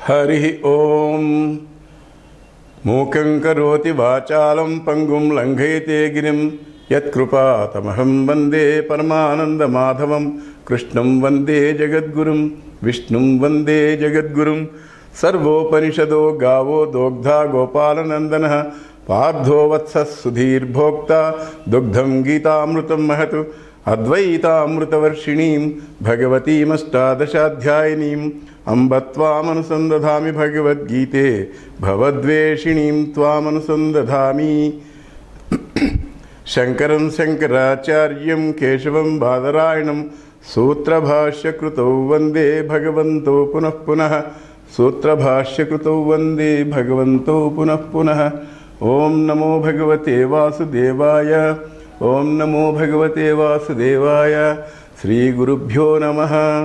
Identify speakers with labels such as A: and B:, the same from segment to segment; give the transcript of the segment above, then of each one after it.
A: హరి ఓం మూకం కరోతి వాచాలం పంగుం లంఘయతే గిరిం యత్కృపాతమహం వందే పరమానందమాధవం కృష్ణం వందే జగద్గురుం విష్ణుం వందే జగద్గురుం సర్వోపనిషదో గావో దోగ్ధా గోపాలనందన పార్థో వత్స సుధీర్భోక్త దుగ్ధం గీతామృతం మహతు అద్వైతామృతవర్షిణీం భగవతీమష్టాదశాధ్యాయినీం అంబ త్వామనుసందధామి భగవద్గీతే భవద్వేషిణీం త్వామనుసందధామి శంకరం శంకరాచార్యం కేశవం బాదరాయణం సూత్రభాష్యకృతౌ వందే భగవంతో పునః పునః సూత్రభాష్యకృతౌ వందే భగవంతో పునః పునః ఓం నమో భగవతే వాసుదేవాయ ఓం నమో భగవతే వాసుదేవాయ శ్రీగురుభ్యో నమ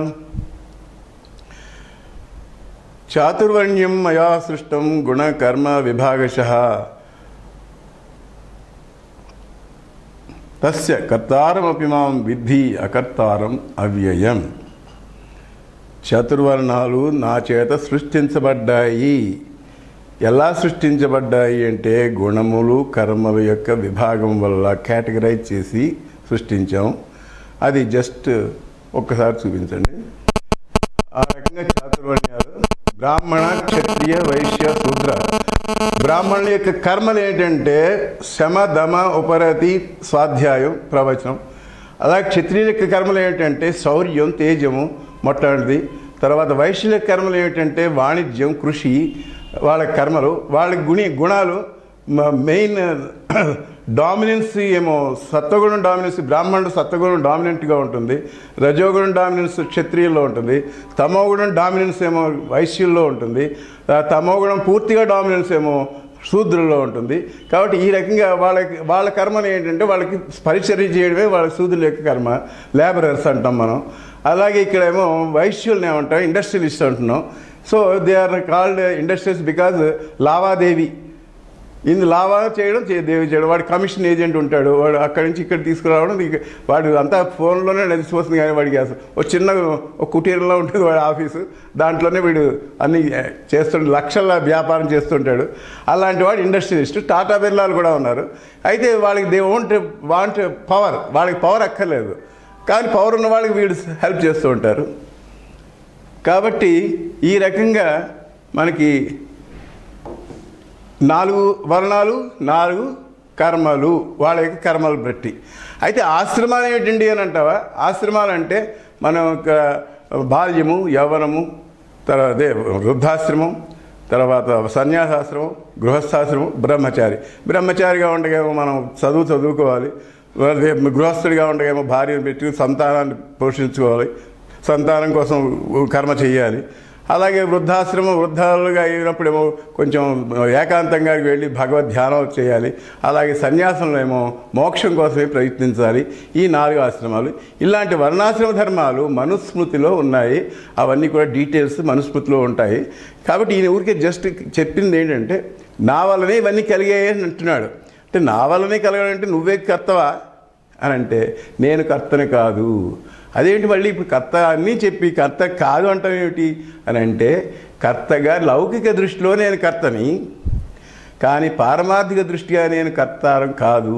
A: చాతుర్వర్ణ్యం మయా సృష్టం గుణకర్మ విభాగశ తస్య కర్తారమపి మాం విద్ధి అకర్తారం అవ్యయం చతుర్వర్ణాలు నా చేత సృష్టించబడ్డాయి ఎలా సృష్టించబడ్డాయి అంటే గుణములు కర్మల యొక్క విభాగం వల్ల కేటగరైజ్ చేసి సృష్టించాం అది జస్ట్ ఒక్కసారి చూపించండి ఆ రకంగా చాతుర్వర్ణ్యాలు బ్రాహ్మణ క్షత్రియ వైశ్య శూద్ర బ్రాహ్మణుల యొక్క కర్మలు ఏంటంటే శమ దమ ఉపరతి స్వాధ్యాయం ప్రవచనం అలాగే క్షత్రియుల యొక్క కర్మలు ఏంటంటే శౌర్యం తేజము మొట్టమొదటిది తర్వాత వైశ్యుల యొక్క కర్మలు ఏమిటంటే వాణిజ్యం కృషి వాళ్ళ కర్మలు వాళ్ళ గుణి గుణాలు మెయిన్ డామినెన్స్ ఏమో సత్వగుణం డామినెన్స్ బ్రాహ్మణుడు సత్వగుణం డామినెంట్గా ఉంటుంది రజోగుణం డామినెన్స్ క్షత్రియుల్లో ఉంటుంది తమోగుణం డామినెన్స్ ఏమో వైశ్యుల్లో ఉంటుంది తమోగుణం పూర్తిగా డామినెన్స్ ఏమో శూద్రుల్లో ఉంటుంది కాబట్టి ఈ రకంగా వాళ్ళకి వాళ్ళ కర్మను ఏంటంటే వాళ్ళకి పరిచర్య చేయడమే వాళ్ళ శూద్రుల యొక్క కర్మ లేబరర్స్ అంటాం మనం అలాగే ఇక్కడేమో వైశ్యుల్ని ఏమంటాం ఇండస్ట్రియలిస్ట్ అంటున్నాం so they are called industrials because లావాదేవి ఇది లావా చేయడం దేవి చేయడం వాడు కమిషన్ ఏజెంట్ ఉంటాడు వాడు అక్కడి నుంచి ఇక్కడ తీసుకురావడం ఇక వాడు అంతా ఫోన్లోనే నడిచిపోతుంది కానీ వాడికి అసలు ఒక చిన్న ఒక కుటీరంలో ఉంటుంది వాడి ఆఫీసు దాంట్లోనే వీడు అన్ని చేస్తుంటాడు లక్షల వ్యాపారం చేస్తుంటాడు అలాంటి వాడు ఇండస్ట్రియలిస్ట్ టాటా బిర్లాలు కూడా ఉన్నారు అయితే వాళ్ళకి దే ఓంట్ వాంట్ పవర్ వాళ్ళకి పవర్ అక్కర్లేదు కానీ పవర్ ఉన్న వాళ్ళకి వీడు హెల్ప్ చేస్తూ ఉంటారు కాబట్టి ఈ రకంగా మనకి నాలుగు వర్ణాలు నాలుగు కర్మలు వాళ్ళ యొక్క కర్మలు బట్టి అయితే ఆశ్రమాలు ఏంటండి అని అంటావా ఆశ్రమాలు అంటే మనం బాల్యము యవ్వనము తర్వాత అదే వృద్ధాశ్రమం తర్వాత సన్యాసాశ్రమం గృహస్థాశ్రమం బ్రహ్మచారి బ్రహ్మచారిగా ఉండగేమో మనం చదువు చదువుకోవాలి గృహస్థుడిగా ఉండగేమో భార్యను పెట్టి సంతానాన్ని పోషించుకోవాలి సంతానం కోసం కర్మ చేయాలి అలాగే వృద్ధాశ్రమం వృద్ధాలుగా అయినప్పుడేమో కొంచెం ఏకాంతంగా వెళ్ళి భగవద్ ధ్యానం చేయాలి అలాగే సన్యాసంలో ఏమో మోక్షం కోసమే ప్రయత్నించాలి ఈ నాలుగు ఆశ్రమాలు ఇలాంటి వర్ణాశ్రమ ధర్మాలు మనుస్మృతిలో ఉన్నాయి అవన్నీ కూడా డీటెయిల్స్ మనుస్మృతిలో ఉంటాయి కాబట్టి ఈయన ఊరికే జస్ట్ చెప్పింది ఏంటంటే నా వల్లనే ఇవన్నీ కలిగాయి అని అంటున్నాడు అంటే నా వల్లనే కలగాలంటే నువ్వే కర్తవా అని అంటే నేను కర్తని కాదు అదేంటి మళ్ళీ ఇప్పుడు కర్త అన్నీ చెప్పి కర్త కాదు అంటాం ఏమిటి అని అంటే కర్తగా లౌకిక దృష్టిలో నేను కర్తని కానీ పారమార్థిక దృష్టిగా నేను కర్తారం కాదు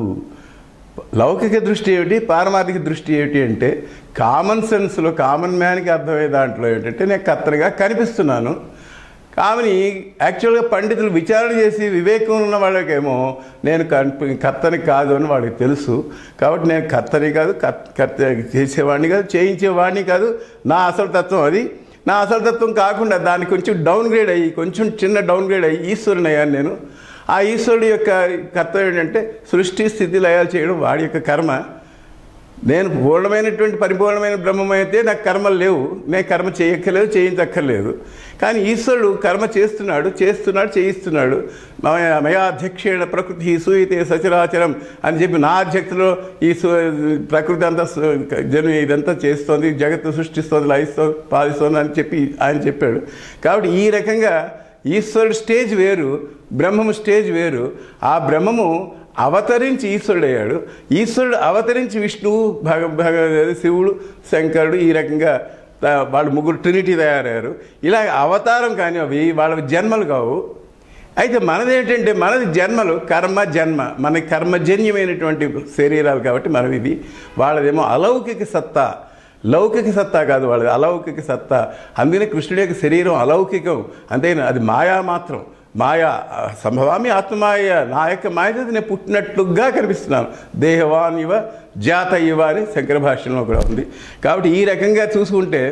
A: లౌకిక దృష్టి ఏమిటి పారమార్థిక దృష్టి ఏమిటి అంటే కామన్ సెన్స్లో కామన్ మ్యాన్కి అర్థమయ్యే దాంట్లో ఏంటంటే నేను కర్తనిగా కనిపిస్తున్నాను కామని యాక్చువల్గా పండితులు విచారణ చేసి వివేకం ఉన్న వాళ్ళకేమో నేను కర్తని కాదు అని వాళ్ళకి తెలుసు కాబట్టి నేను కర్తని కాదు కర్త చేసేవాడిని కాదు చేయించేవాడిని కాదు నా అసలు తత్వం అది నా అసలు తత్వం కాకుండా దాన్ని కొంచెం డౌన్ గ్రేడ్ అయ్యి కొంచెం చిన్న డౌన్ గ్రేడ్ అయ్యి ఈశ్వరుని అయ్యాను నేను ఆ ఈశ్వరుడి యొక్క కర్తవ్యం ఏంటంటే సృష్టి స్థితి లయాలు చేయడం వాడి యొక్క కర్మ నేను పూర్ణమైనటువంటి పరిపూర్ణమైన బ్రహ్మమైతే నాకు కర్మలు లేవు నేను కర్మ చేయక్కర్లేదు చేయించక్కర్లేదు కానీ ఈశ్వరుడు కర్మ చేస్తున్నాడు చేస్తున్నాడు చేయిస్తున్నాడు మయా అధ్యక్షేణ ప్రకృతి సూయితే సచరాచరం అని చెప్పి నా అధ్యక్షతలో ఈ ప్రకృతి అంతా జను ఇదంతా చేస్తోంది జగత్తు సృష్టిస్తోంది లయిస్తోంది పాలిస్తోంది అని చెప్పి ఆయన చెప్పాడు కాబట్టి ఈ రకంగా ఈశ్వరుడు స్టేజ్ వేరు బ్రహ్మము స్టేజ్ వేరు ఆ బ్రహ్మము అవతరించి ఈశ్వరుడు అయ్యాడు ఈశ్వరుడు అవతరించి విష్ణువు భగ భగ శివుడు శంకరుడు ఈ రకంగా త- వాళ్ళు ముగ్గురు ట్రినిటీ తయారయ్యారు ఇలా అవతారం కానీ అవి వాళ్ళ జన్మలు కావు అయితే మనది ఏంటంటే మనది జన్మలు కర్మ జన్మ మన కర్మజన్యమైనటువంటి శరీరాలు కాబట్టి మనం ఇది వాళ్ళదేమో అలౌకిక సత్తా లౌకిక సత్తా కాదు వాళ్ళది అలౌకిక సత్తా అందుకనే కృష్ణుడి యొక్క శరీరం అలౌకికం అంతేనా అది మాయా మాత్రం మాయా ఆ, సంభవామి ఆత్మమాయ నా యొక్క మాయతో నేను పుట్టినట్లుగా కనిపిస్తున్నాను దేహవాన్ ఇవ జాత ఇవ అని శంకర భాష్యంలో కూడా ఉంది కాబట్టి ఈ రకంగా చూసుకుంటే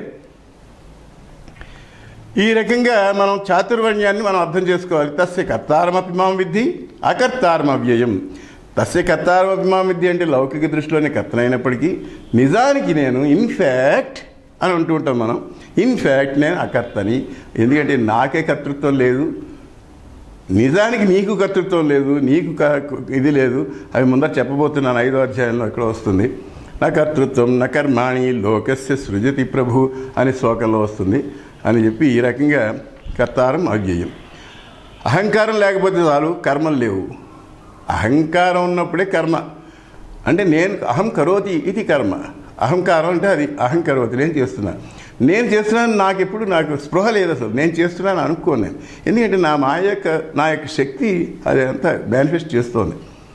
A: ఈ రకంగా మనం చాతుర్వర్ణ్యాన్ని మనం అర్థం చేసుకోవాలి తస్య కర్తారమపి మాం విద్ధి అకర్తారమవ్యయం తస్య కర్తారమపి మాం విద్ధి అంటే లౌకిక దృష్టిలోనే కర్తనైనప్పటికీ నిజానికి నేను ఇన్ఫ్యాక్ట్ అని అంటూ ఉంటాం మనం ఇన్ఫ్యాక్ట్ నేను అకర్తని ఎందుకంటే నాకే కర్తృత్వం లేదు నిజానికి నీకు కర్తృత్వం లేదు నీకు క- ఇది లేదు అవి ముందర చెప్పబోతున్నాను ఐదో అధ్యాయంలో ఇక్కడ వస్తుంది నా కర్తృత్వం నా కర్మాణి లోకస్య సృజతి ప్రభు అనే శ్లోకంలో వస్తుంది అని చెప్పి ఈ రకంగా కర్తారం అవ్యయం అహంకారం లేకపోతే చాలు కర్మలు లేవు అహంకారం ఉన్నప్పుడే కర్మ అంటే నేను అహం కరోతి ఇది కర్మ అహంకారం అంటే అది అహం కరోతి నేను చేస్తున్నాను నేను చేస్తున్నాను నాకు ఎప్పుడు నాకు స్పృహ లేదు అసలు నేను చేస్తున్నాను అనుకోను నేను ఎందుకంటే నా మా యొక్క నా యొక్క శక్తి అది అంతా మేనిఫెస్ట్ చేస్తోంది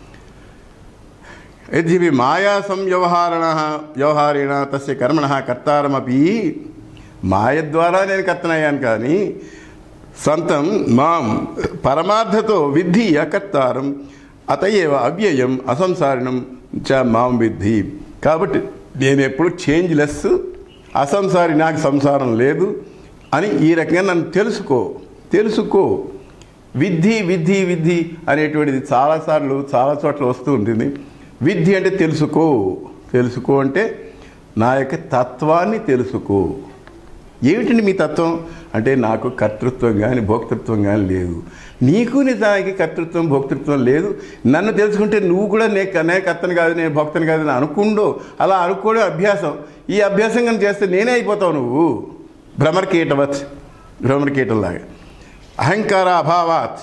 A: యద్యపి మాయా సంవ్యవహారణ వ్యవహారేణ తస్య కర్మణ కర్తారమపి మాయ ద్వారా నేను కర్తనయ్యాను కానీ సంతం మాం పరమార్థతో విద్ధి అకర్తారం అతయేవ అవ్యయం అసంసారిణం చ మాం విద్ధి కాబట్టి నేను ఎప్పుడు చేంజ్లెస్ అసంసారి నాకు సంసారం లేదు అని ఈ రకంగా నన్ను తెలుసుకో తెలుసుకో విద్ధి విద్ధి విద్ధి అనేటువంటిది చాలాసార్లు చాలా చోట్ల వస్తూ ఉంటుంది విద్ధి అంటే తెలుసుకో తెలుసుకో అంటే నా యొక్క తత్వాన్ని తెలుసుకో ఏమిటండి మీ తత్వం అంటే నాకు కర్తృత్వం కానీ భోక్తృత్వం కానీ లేదు నీకు నిజానికి కర్తృత్వం భోక్తృత్వం లేదు నన్ను తెలుసుకుంటే నువ్వు కూడా నే నే కర్తను కాదు నేను భక్తను కాదు అని అనుకుండో అలా అనుకోవడం అభ్యాసం ఈ అభ్యాసం కానీ చేస్తే నేనే అయిపోతావు నువ్వు భ్రమరకీటవత్ భ్రమరకీటంలాగా అహంకార అభావాత్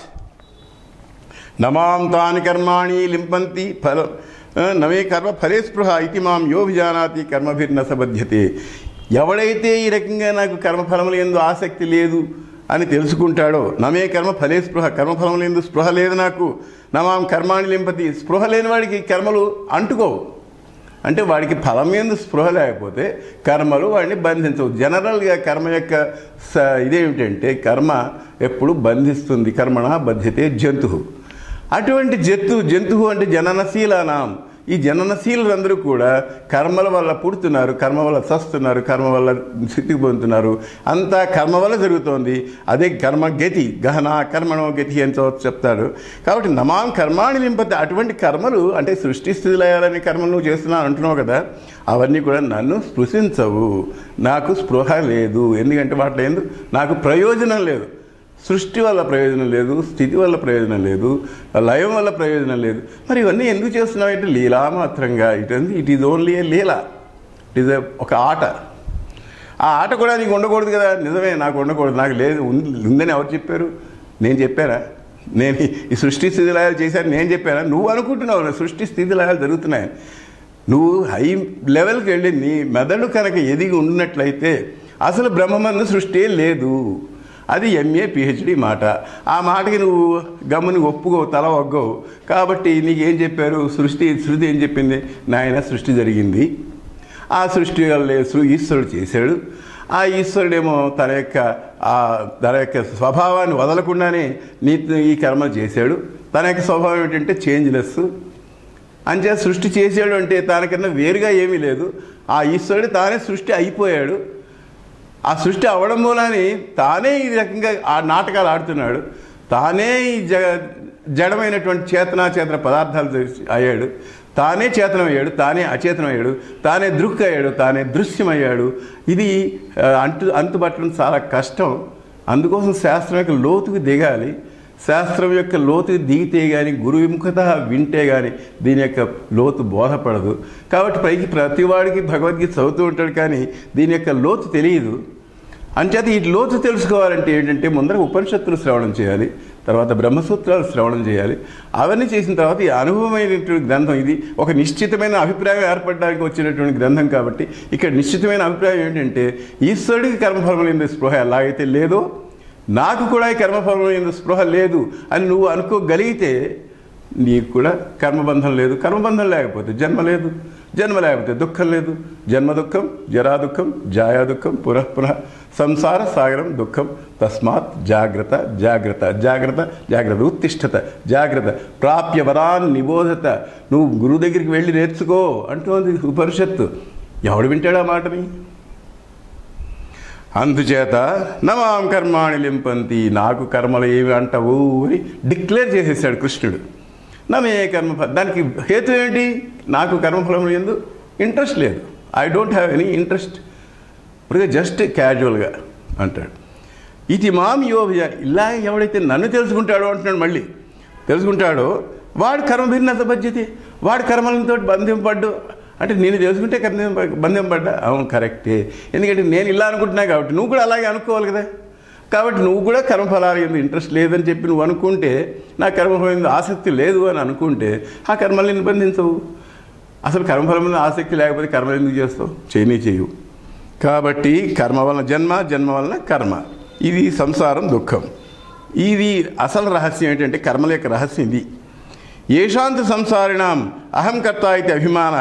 A: నమాం తాని కర్మాణి లింపంతి ఫల ఆ, నమే కర్మ ఫలే స్పృహ ఇది మాం యో విజానాతి కర్మభిర్న సబధ్యతే ఎవడైతే ఈ రకంగా నాకు కర్మఫలములు ఎందు ఆసక్తి లేదు అని తెలుసుకుంటాడో నమే కర్మ ఫలే స్పృహ కర్మఫలములు ఎందు స్పృహ లేదు నాకు నమాం కర్మాణి లింపతి స్పృహ లేని వాడికి కర్మలు అంటుకోవు అంటే వాడికి ఫలం ఎందు స్పృహ లేకపోతే కర్మలు వాడిని బంధించవు జనరల్గా కర్మ యొక్క స ఇదేమిటంటే కర్మ ఎప్పుడు బంధిస్తుంది కర్మణ బధ్యతే జంతువు అటువంటి జంతు జంతువు అంటే జననశీలానాం ఈ జననశీలందరూ కూడా కర్మల వల్ల పుడుతున్నారు కర్మ వల్ల చస్తున్నారు కర్మ వల్ల స్థితికి పొందుతున్నారు అంతా కర్మ వల్ల జరుగుతోంది అదే కర్మ గతి గహన కర్మణో గతి అని చోట చెప్తాడు కాబట్టి నమాం కర్మాణి నింపతి అటువంటి కర్మలు అంటే సృష్టి స్థితిలయాలని కర్మలు నువ్వు చేస్తున్నావు అంటున్నావు కదా అవన్నీ కూడా నన్ను స్పృశించవు నాకు స్పృహ లేదు ఎందుకంటే వాటిలో ఎందు నాకు ప్రయోజనం లేదు సృష్టి వల్ల ప్రయోజనం లేదు స్థితి వల్ల ప్రయోజనం లేదు లయం వల్ల ప్రయోజనం లేదు మరి ఇవన్నీ ఎందుకు చేస్తున్నావు అంటే లీలా మాత్రంగా it it is only a లీల ఇట్ ఈజ్ ఒక ఆట ఆ ఆట కూడా నీకు ఉండకూడదు కదా నిజమే నాకు ఉండకూడదు నాకు లేదు ఉంది- ఉందని ఎవరు చెప్పారు నేను చెప్పారా నేను ఈ సృష్టి స్థితి లయాలు చేశాను నేను చెప్పానా నువ్వు అనుకుంటున్నావు నా సృష్టి స్థితి లయాలు జరుగుతున్నాయి నువ్వు హై లెవెల్కి వెళ్ళి నీ మెదడు కనుక ఎదిగి ఉన్నట్లయితే అసలు బ్రహ్మమందు సృష్టి లేదు అది ఎంఏ పిహెచ్డి మాట ఆ మాటకి నువ్వు గమ్ముని ఒప్పుకోవు తల ఒగ్గవు కాబట్టి నీకు ఏం చెప్పారు సృష్టి శృతి ఏం చెప్పింది నాయన సృష్టి జరిగింది ఆ సృష్టి వల్ల సృ- ఈశ్వరుడు చేశాడు ఆ ఈశ్వరుడేమో తన యొక్క ఆ తన యొక్క స్వభావాన్ని వదలకుండానే నీ ఈ కర్మలు చేశాడు తన యొక్క స్వభావం ఏంటంటే చేంజ్లెస్ అంచే సృష్టి చేసాడు అంటే తనకన్నా వేరుగా ఏమీ లేదు ఆ ఈశ్వరుడు తానే సృష్టి అయిపోయాడు ఆ సృష్టి అవడం మూలాని తానే ఈ రకంగా ఆ నాటకాలు ఆడుతున్నాడు తానే ఈ జ జడమైనటువంటి చేతనాచేతన పదార్థాలు చేసి- అయ్యాడు తానే చేతనమయ్యాడు తానే అచేతనమయ్యాడు తానే దృక్ అయ్యాడు తానే దృశ్యమయ్యాడు ఇది ఆ, అంటు అంతుపట్టడం చాలా కష్టం అందుకోసం శాస్త్రం యొక్క లోతుకు దిగాలి శాస్త్రం యొక్క లోతు దిగితే కానీ గురు విముఖత వింటే కానీ దీని యొక్క లోతు బోధపడదు కాబట్టి పైకి ప్రతివాడికి భగవద్గీత చదువుతూ ఉంటాడు కానీ దీని యొక్క లోతు తెలియదు అంచేత ఈ లోతు తెలుసుకోవాలంటే ఏంటంటే ముందర ఉపనిషత్తులు శ్రవణం చేయాలి తర్వాత బ్రహ్మసూత్రాలు శ్రవణం చేయాలి అవన్నీ చేసిన తర్వాత ఈ అనుభవమైనటువంటి గ్రంథం ఇది ఒక నిశ్చితమైన అభిప్రాయం ఏర్పడడానికి వచ్చినటువంటి గ్రంథం కాబట్టి ఇక్కడ నిశ్చితమైన అభిప్రాయం ఏంటంటే ఈశ్వరుడికి కర్మఫలం లేని స్పృహ ఎలాగైతే లేదో నాకు కూడా ఈ కర్మఫలం లేని స్పృహ లేదు అని నువ్వు అనుకోగలిగితే నీకు కూడా కర్మబంధం లేదు కర్మబంధం లేకపోతే జన్మ లేదు జన్మ లేకపోతే దుఃఖం లేదు జన్మ దుఃఖం జరా దుఃఖం జాయా దుఃఖం పునః పునః సంసార సాగరం దుఃఖం తస్మాత్ జాగ్రత్త జాగ్రత్త జాగ్రత్త జాగ్రత్త ఉత్తిష్టత జాగ్రత్త ప్రాప్య వరాన్ నిబోధత నువ్వు గురువు దగ్గరికి వెళ్ళి నేర్చుకో అంటోంది ఉపనిషత్తు ఎవడు వింటాడు ఆ మాటని అందుచేత నమాం కర్మాణి లింపంతి నాకు కర్మలు ఏమి అంటవు అని డిక్లేర్ చేసేసాడు కృష్ణుడు నమే కర్మ దానికి హేతు ఏంటి నాకు కర్మఫలం ఎందు ఇంట్రెస్ట్ లేదు I don't have any interest ఇప్పుడు జస్ట్ క్యాజువల్గా అంటాడు ఇది మాం యోభయ ఇలా ఎవడైతే నన్ను తెలుసుకుంటాడో అంటున్నాడు మళ్ళీ తెలుసుకుంటాడో వాడు కర్మ భిన్నత బధ్యతే వాడు కర్మలతో బంధింపడ్డు అంటే నేను తెలుసుకుంటే కర్మ బంధింపడ్డా అవును కరెక్టే ఎందుకంటే నేను ఇలా అనుకుంటున్నా కాబట్టి నువ్వు కూడా అలాగే అనుకోవాలి కదా కాబట్టి నువ్వు కూడా కర్మఫలాలు ఎందు ఇంట్రెస్ట్ లేదని చెప్పి నువ్వు అనుకుంటే నా కర్మఫలం మీద ఆసక్తి లేదు అని అనుకుంటే ఆ కర్మల్ని నిబంధించవు అసలు కర్మఫలం మీద ఆసక్తి లేకపోతే కర్మలు ఎందుకు చేస్తావు చేయని చేయవు కాబట్టి కర్మ వలన జన్మ జన్మ వలన కర్మ ఇది సంసారం దుఃఖం ఇది అసలు రహస్యం ఏంటంటే కర్మల యొక్క రహస్యం ఇది ఏషాంత సంసారిణాం అహం కర్త ఇది అభిమాన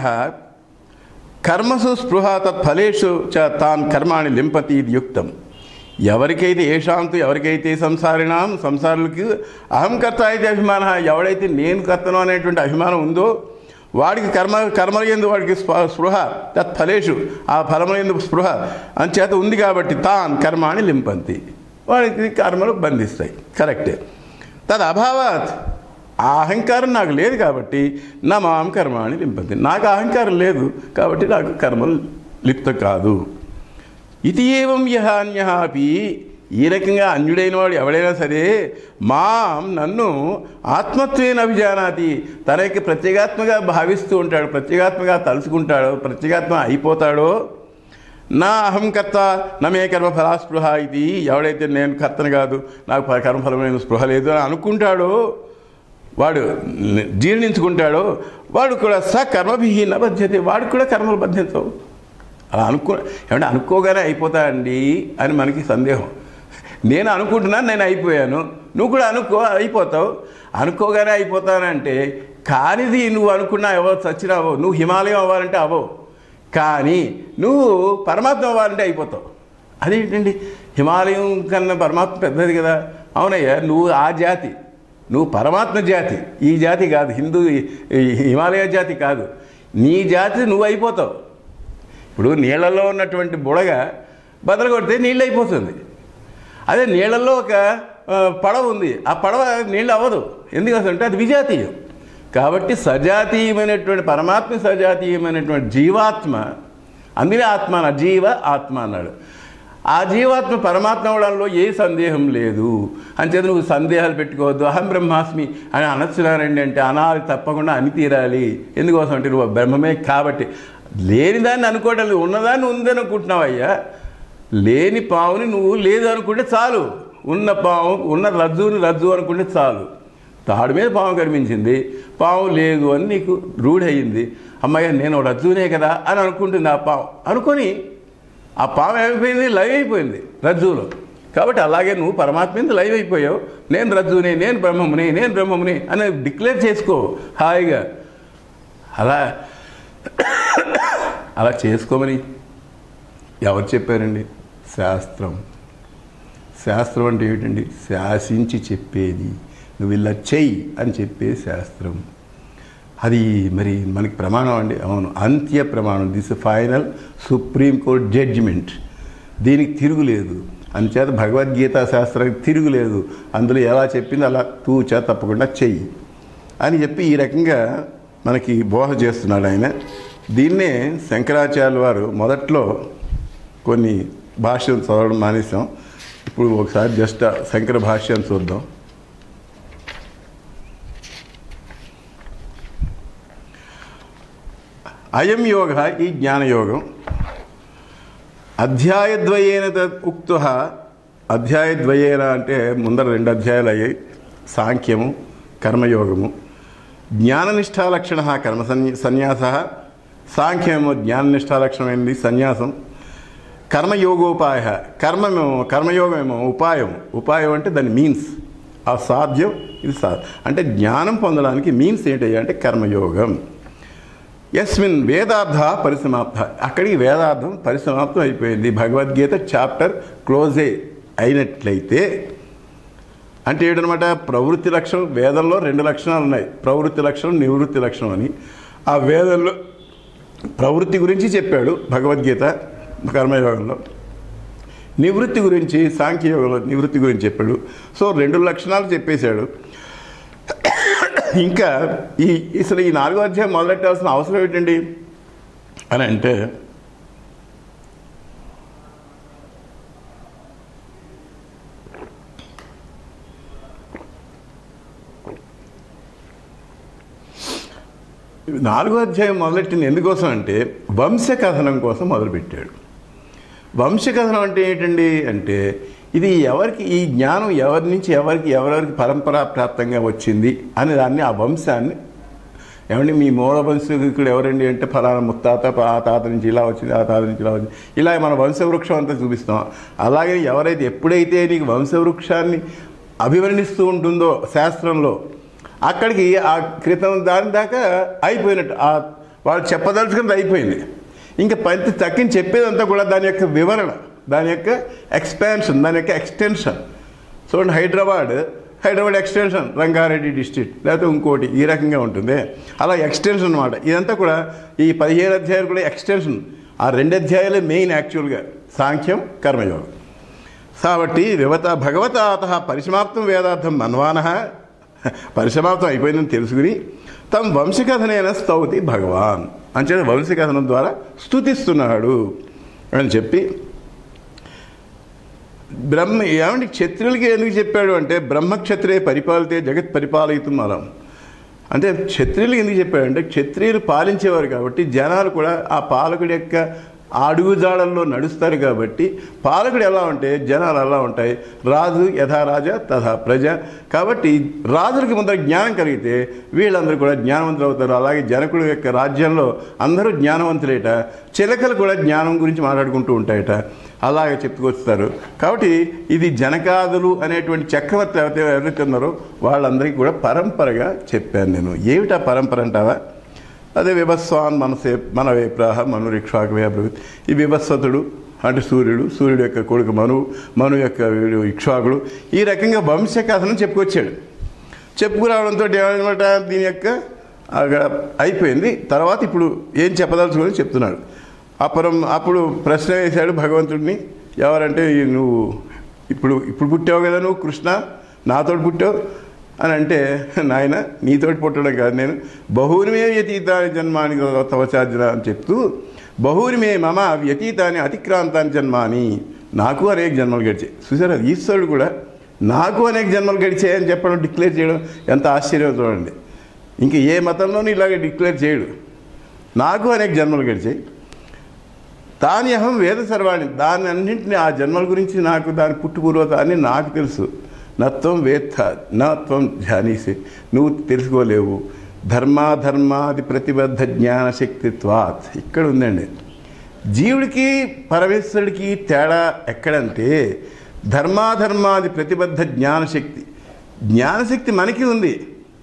A: కర్మసు స్పృహ తత్ఫలేషు చ తాన్ కర్మాణి లింపతి ఇది యుక్తం ఎవరికైతే ఏషాంతు ఎవరికైతే సంసారిణాం సంసారులకి అహం కర్త అయితే అభిమాన ఎవడైతే నేను కర్తను అనేటువంటి అభిమానం ఉందో వాడికి కర్మ కర్మల ఎందు వాడికి స్ప- స్పృహ తత్ఫలేషు ఆ ఫలముల ఎందు స్పృహ అంచేత ఉంది కాబట్టి తాన్ కర్మాణి లింపంతి వాడికి కర్మలు బంధిస్తాయి కరెక్టే తద్ అభావాత్ ఆ అహంకారం నాకు లేదు కాబట్టి నా మాం కర్మాణి లింపంతి నాకు అహంకారం లేదు కాబట్టి నాకు కర్మలు లిప్త కాదు ఇది ఏవం యహ అన్య అపి ఈ రకంగా అన్యుడైన వాడు ఎవడైనా సరే మాం నన్ను ఆత్మత్వేన అభిజానాతి తన యొక్క ప్రత్యేగాత్మగా భావిస్తూ ఉంటాడు ప్రత్యేగాత్మగా తలుచుకుంటాడో ప్రత్యేగాత్మ అయిపోతాడో నా అహం కర్త నమే కర్మ ఫలాస్పృహ ఇది ఎవడైతే నేను కర్తను కాదు నాకు ఫ- కర్మఫలమైన స్పృహ లేదు అని అనుకుంటాడో వాడు జీర్ణించుకుంటాడో వాడు కూడా స కర్మభిహీన బధ్యతే వాడు కూడా కర్మలు బధ్యతవు అలా అనుకో ఏమంటే అనుకోగానే అయిపోతాయండి అని మనకి సందేహం నేను అనుకుంటున్నాను నేను అయిపోయాను నువ్వు కూడా అనుకో అయిపోతావు అనుకోగానే అయిపోతానంటే కానిది నువ్వు అనుకున్నా ఎవరు చచ్చినావో నువ్వు హిమాలయం అవ్వాలంటే అవ్వవు కానీ నువ్వు పరమాత్మ అవ్వాలంటే అయిపోతావు అదేంటండి హిమాలయం కన్నా పరమాత్మ పెద్దది కదా అవునయ్యా నువ్వు ఆ జాతి నువ్వు పరమాత్మ జాతి ఈ జాతి కాదు హిందూ ఈ హిమాలయ జాతి కాదు నీ జాతి నువ్వు అయిపోతావు ఇప్పుడు నీళ్ళలో ఉన్నటువంటి బుడగ బదలు కొడితే నీళ్ళు అయిపోతుంది అదే నీళ్ళల్లో ఒక ఆ, పడవ ఉంది ఆ పడవ నీళ్ళు అవ్వదు ఎందుకు అసలు అంటే అది విజాతీయం కాబట్టి సజాతీయమైనటువంటి పరమాత్మ సజాతీయమైనటువంటి జీవాత్మ అందుకే ఆత్మ అన్నాడు జీవ ఆత్మ అన్నాడు ఆ జీవాత్మ పరమాత్మ అవడంలో ఏ సందేహం లేదు అంచేత నువ్వు సందేహాలు పెట్టుకోవద్దు అహం బ్రహ్మాస్మి అని అనొచ్చున్నారండి అంటే అనాలి తప్పకుండా అని తీరాలి ఎందుకోసం అంటే నువ్వు బ్రహ్మమే కాబట్టి లేని దాన్ని అనుకోవడం లేదు ఉన్నదాన్ని ఉందని అనుకుంటున్నావయ్యా లేని పావుని నువ్వు లేదు అనుకుంటే చాలు ఉన్న పాము ఉన్న రజ్జుని రజ్జు అనుకుంటే చాలు తాడు మీద పాము కనిపించింది పాము లేదు అని నీకు రూఢయింది అమ్మాయి నేను రజ్జునే కదా అని అనుకుంటుంది ఆ పాము అనుకొని ఆ పాము ఏమైపోయింది లైవ్ అయిపోయింది రజ్జులో కాబట్టి అలాగే నువ్వు పరమాత్మ మీద లైవ్ అయిపోయావు నేను రజ్జుని నేను బ్రహ్మముని నేను బ్రహ్మముని అని డిక్లేర్ చేసుకో హాయిగా అలా అలా చేసుకోమని ఎవరు చెప్పారండి శాస్త్రం శాస్త్రం అంటే ఏమిటండి శాసించి చెప్పేది నువ్వు ఇలా చెయ్యి అని చెప్పే శాస్త్రం అది మరి మనకి ప్రమాణం అండి అవును అంత్య ప్రమాణం this final supreme court judgement దీనికి తిరుగులేదు అందుచేత భగవద్గీత శాస్త్రానికి తిరుగులేదు అందులో ఎలా చెప్పింది అలా తూచా తప్పకుండా చెయ్యి అని చెప్పి ఈ రకంగా మనకి బోధ చేస్తున్నాడు ఆయన దీన్నే శంకరాచార్యుల వారు మొదట్లో కొన్ని భాష్యం చదవడం మానేసాం ఇప్పుడు ఒకసారి జస్ట్ ఆ శంకర భాష్యం చూద్దాం అయం యోగ ఈ జ్ఞానయోగం అధ్యాయద్వయేన తత్ ఉక్త అధ్యాయద్వయేన అంటే ముందర రెండు అధ్యాయాలు అయ్యాయి సాంఖ్యము కర్మయోగము జ్ఞాననిష్టాలక్షణ కర్మ సన్య సన్యాస సాంఖ్యము జ్ఞాననిష్టాలక్షణమైంది సన్యాసం కర్మయోగోపాయ కర్మమేమో కర్మయోగమేమో ఉపాయం ఉపాయం అంటే దాని మీన్స్ ఆ సాధ్యం ఇది సా అంటే జ్ఞానం పొందడానికి మీన్స్ ఏంటి అంటే కర్మయోగం యస్మిన్ వేదార్థ పరిసమాప్త అక్కడికి వేదార్థం పరిసమాప్తం అయిపోయింది భగవద్గీత చాప్టర్ క్లోజే అయినట్లయితే అంటే ఏంటనమాట ప్రవృత్తి లక్షణం వేదంలో రెండు లక్షణాలు ఉన్నాయి ప్రవృత్తి లక్షణం నివృత్తి లక్షణం అని ఆ వేదంలో ప్రవృత్తి గురించి చెప్పాడు భగవద్గీత కర్మయోగంలో నివృత్తి గురించి సాంఖ్యయోగంలో నివృత్తి గురించి చెప్పాడు సో రెండు లక్షణాలు చెప్పేశాడు ఇంకా ఈ అసలు ఈ నాలుగో అధ్యాయం మొదలెట్టాల్సిన అవసరం ఏంటండి అని అంటే నాలుగో అధ్యాయం మొదలెట్టింది ఎందుకోసం అంటే వంశ కథనం కోసం మొదలుపెట్టాడు వంశ కథనం అంటే ఏంటండి అంటే ఇది ఎవరికి ఈ జ్ఞానం ఎవరి నుంచి ఎవరికి ఎవరెవరికి పరంపరా ప్రాప్తంగా వచ్చింది అని దాన్ని ఆ వంశాన్ని ఏమండి మీ మూల వంశీకుడు ఎవరండి అంటే ఫలానా ముత్తాత ఆ తాత నుంచి ఇలా వచ్చింది ఆ తాత నుంచి ఇలా వచ్చింది ఇలా మన వంశవృక్షం అంతా చూపిస్తాం అలాగే ఎవరైతే ఎప్పుడైతే నీకు వంశవృక్షాన్ని అభివర్ణిస్తూ ఉంటుందో శాస్త్రంలో అక్కడికి ఆ క్రితం దాని దాకా అయిపోయినట్టు ఆ వాళ్ళు చెప్పదలుచుకున్నది అయిపోయింది ఇంకా పంతి తక్కిన చెప్పేదంతా కూడా దాని యొక్క వివరణ దాని యొక్క ఎక్స్పాన్షన్ దాని యొక్క ఎక్స్టెన్షన్ చూడండి హైదరాబాద్ హైదరాబాద్ ఎక్స్టెన్షన్ రంగారెడ్డి డిస్ట్రిక్ట్ లేకపోతే ఇంకోటి ఈ రకంగా ఉంటుంది అలా ఎక్స్టెన్షన్ అనమాట ఇదంతా కూడా ఈ పదిహేను అధ్యాయాలు కూడా ఎక్స్టెన్షన్ ఆ రెండు అధ్యాయాలే మెయిన్ యాక్చువల్గా సాంఖ్యం కర్మయోగం కాబట్టి వివత భగవత అత పరిసమాప్తం వేదార్థం మన్వాన పరిసమాప్తం అయిపోయిందని తెలుసుకుని తమ వంశకథనైన స్తౌతి భగవాన్ అంచేత వంశకథనం ద్వారా స్తుతిస్తున్నాడు అని చెప్పి బ్రహ్మ ఏమంటే క్షత్రియులకి ఎందుకు చెప్పాడు అంటే బ్రహ్మక్షత్రే పరిపాలితే జగత్ పరిపాలయితం అలం అంటే క్షత్రియులు ఎందుకు చెప్పాడు అంటే క్షత్రియులు పాలించేవారు కాబట్టి జనాలు కూడా ఆ పాలకుడి యొక్క అడుగుజాడల్లో నడుస్తారు కాబట్టి పాలకుడు ఎలా ఉంటే జనాలు ఎలా ఉంటాయి రాజు యథా రాజా తథా ప్రజ కాబట్టి రాజులకి ముందర జ్ఞానం కలిగితే వీళ్ళందరూ కూడా జ్ఞానవంతులు అవుతారు అలాగే జనకుడు యొక్క రాజ్యంలో అందరూ జ్ఞానవంతులేట చిలకలు కూడా జ్ఞానం గురించి మాట్లాడుకుంటూ ఉంటాయట అలాగే చెప్పుకొస్తారు కాబట్టి ఇది జనకాదులు అనేటువంటి చక్రవర్తి ఎవరైతే ఎవరైతే ఉన్నారో వాళ్ళందరికీ కూడా పరంపరగా చెప్పాను నేను ఏమిటా పరంపర అంటావా అదే విభస్వాన్ మనసే మన వేప్రాహ మను రిక్షాకవే అభివృద్ధి ఈ విభస్వతుడు అంటే సూర్యుడు సూర్యుడు యొక్క కొడుకు మను మను యొక్క వీడు ఇక్ష్వాకుడు ఈ రకంగా వంశ కథను చెప్పుకొచ్చాడు చెప్పుకురావడంతో ఏమన్నమాట దీని యొక్క అక్కడ అయిపోయింది తర్వాత ఇప్పుడు ఏం చెప్పదలుచుకొని చెప్తున్నాడు అப்புறம் అప్పుడు ప్రశ్న వేశాడు భగవంతుడిని ఎవరంటే ఈ నువ్వు ఇప్పుడు ఇప్పుడు పుట్టావు కదా నువ్వు కృష్ణ నాతోటి పుట్టావు అని అంటే నాయన నీతోటి పుట్టడం కాదు నేను బహురిమే వ్యతీతాని జన్మాని తవచార్జున అని చెప్తూ బహురిమే మమ వ్యతీతాన్ని అతిక్రాంతాన్ని జన్మాని నాకు అనేక జన్మలు గడిచాయి చూసారా ఈశ్వరుడు కూడా నాకు అనేక జన్మలు గడిచాయని చెప్పడం డిక్లేర్ చేయడం ఎంత ఆశ్చర్యం చూడండి ఇంక ఏ మతంలోనూ ఇలాగే డిక్లేర్ చేయడు నాకు అనేక జన్మలు గడిచాయి తాని అహం వేద సర్వాణి దాని అన్నింటిని ఆ జన్మల గురించి నాకు దాని పుట్టుపూర్వత అని నాకు తెలుసు నత్వం వేత్త నత్వం ధ్యానీసి నువ్వు తెలుసుకోలేవు ధర్మాధర్మాది ప్రతిబద్ధ జ్ఞానశక్తిత్వాత్ ఇక్కడ ఉందండి జీవుడికి పరమేశ్వరుడికి తేడా ఎక్కడంటే ధర్మాధర్మాది ప్రతిబద్ధ జ్ఞానశక్తి జ్ఞానశక్తి మనకి ఉంది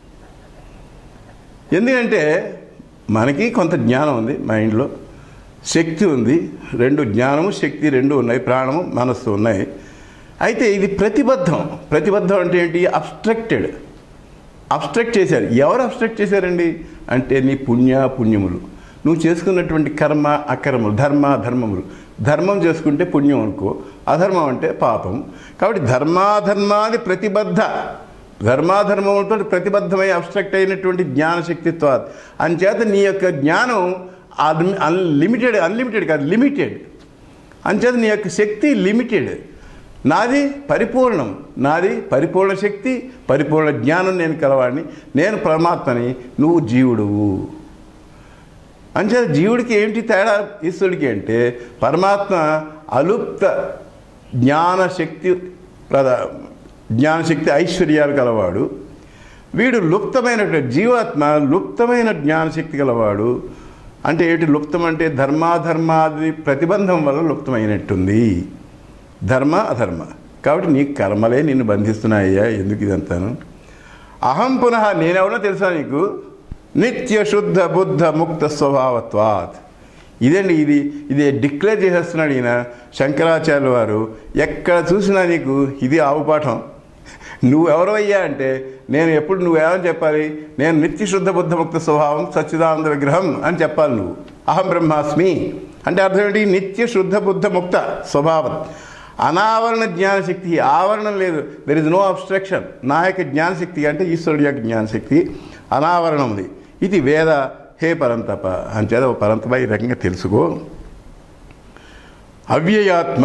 A: ఎందుకంటే మనకి కొంత జ్ఞానం ఉంది మైండ్లో శక్తి ఉంది రెండు జ్ఞానము శక్తి రెండు ఉన్నాయి ప్రాణము మనస్సు ఉన్నాయి అయితే ఇది ప్రతిబద్ధం ప్రతిబద్ధం అంటే ఏంటి అబ్స్ట్రక్టెడ్ అబ్స్ట్రక్ట్ చేశారు ఎవరు అబ్స్ట్రక్ట్ చేశారండి అంటే నీ పుణ్య పుణ్యములు నువ్వు చేసుకున్నటువంటి కర్మ అకర్మలు ధర్మ ధర్మములు ధర్మం చేసుకుంటే పుణ్యం అనుకో అధర్మం అంటే పాపం కాబట్టి ధర్మాధర్మాది ప్రతిబద్ధ ధర్మాధర్మములతో ప్రతిబద్ధమై అబ్స్ట్రక్ట్ అయినటువంటి జ్ఞానశక్తిత్వ అంచేత నీ యొక్క జ్ఞానం అన్లిమిటెడ్ అన్లిమిటెడ్ కాదు లిమిటెడ్ అంచేత నీ యొక్క శక్తి లిమిటెడ్ నాది పరిపూర్ణం నాది పరిపూర్ణ శక్తి పరిపూర్ణ జ్ఞానం నేను కలవాడిని నేను పరమాత్మని నువ్వు జీవుడువు అంచేత జీవుడికి ఏంటి తేడా ఈశ్వరుడికి అంటే పరమాత్మ అలుప్త జ్ఞానశక్తి ప్రద జ్ఞానశక్తి ఐశ్వర్యాలు కలవాడు వీడు లుప్తమైనటువంటి జీవాత్మ లుప్తమైన జ్ఞానశక్తి గలవాడు అంటే ఏంటి లుప్తం అంటే ధర్మాధర్మాది ప్రతిబంధం వల్ల లుప్తమైనట్టుంది ధర్మ అధర్మ కాబట్టి నీ కర్మలే నిన్ను బంధిస్తున్నాయ్యా ఎందుకు ఇదంతాను అహం పునః నేనెవరో తెలుసా నీకు నిత్య శుద్ధ బుద్ధ ముక్త స్వభావత్వాత్ ఇదండి ఇది ఇది డిక్లేర్ చేసేస్తున్నాడు ఈయన శంకరాచార్యుల వారు ఎక్కడ చూసినా నీకు ఇది ఆవుపాఠం నువ్వెవరో అయ్యా అంటే నేను ఎప్పుడు నువ్వేమని చెప్పాలి నేను నిత్య శుద్ధ బుద్ధ ముక్త స్వభావం సచ్చిదానంద విగ్రహం అని చెప్పాలి నువ్వు అహం బ్రహ్మాస్మి అంటే అర్థం ఏంటి నిత్య శుద్ధ బుద్ధ ముక్త స్వభావం అనావరణ జ్ఞానశక్తి ఆవరణం లేదు దెర్ ఇస్ నో అబ్స్ట్రక్షన్ నా యొక్క జ్ఞానశక్తి అంటే ఈశ్వరుడి యొక్క జ్ఞానశక్తి అనావరణం ఉంది ఇది వేద హే పరంతప అంచేత ఓ పరంతప ఈ రకంగా తెలుసుకో అవ్యయాత్మ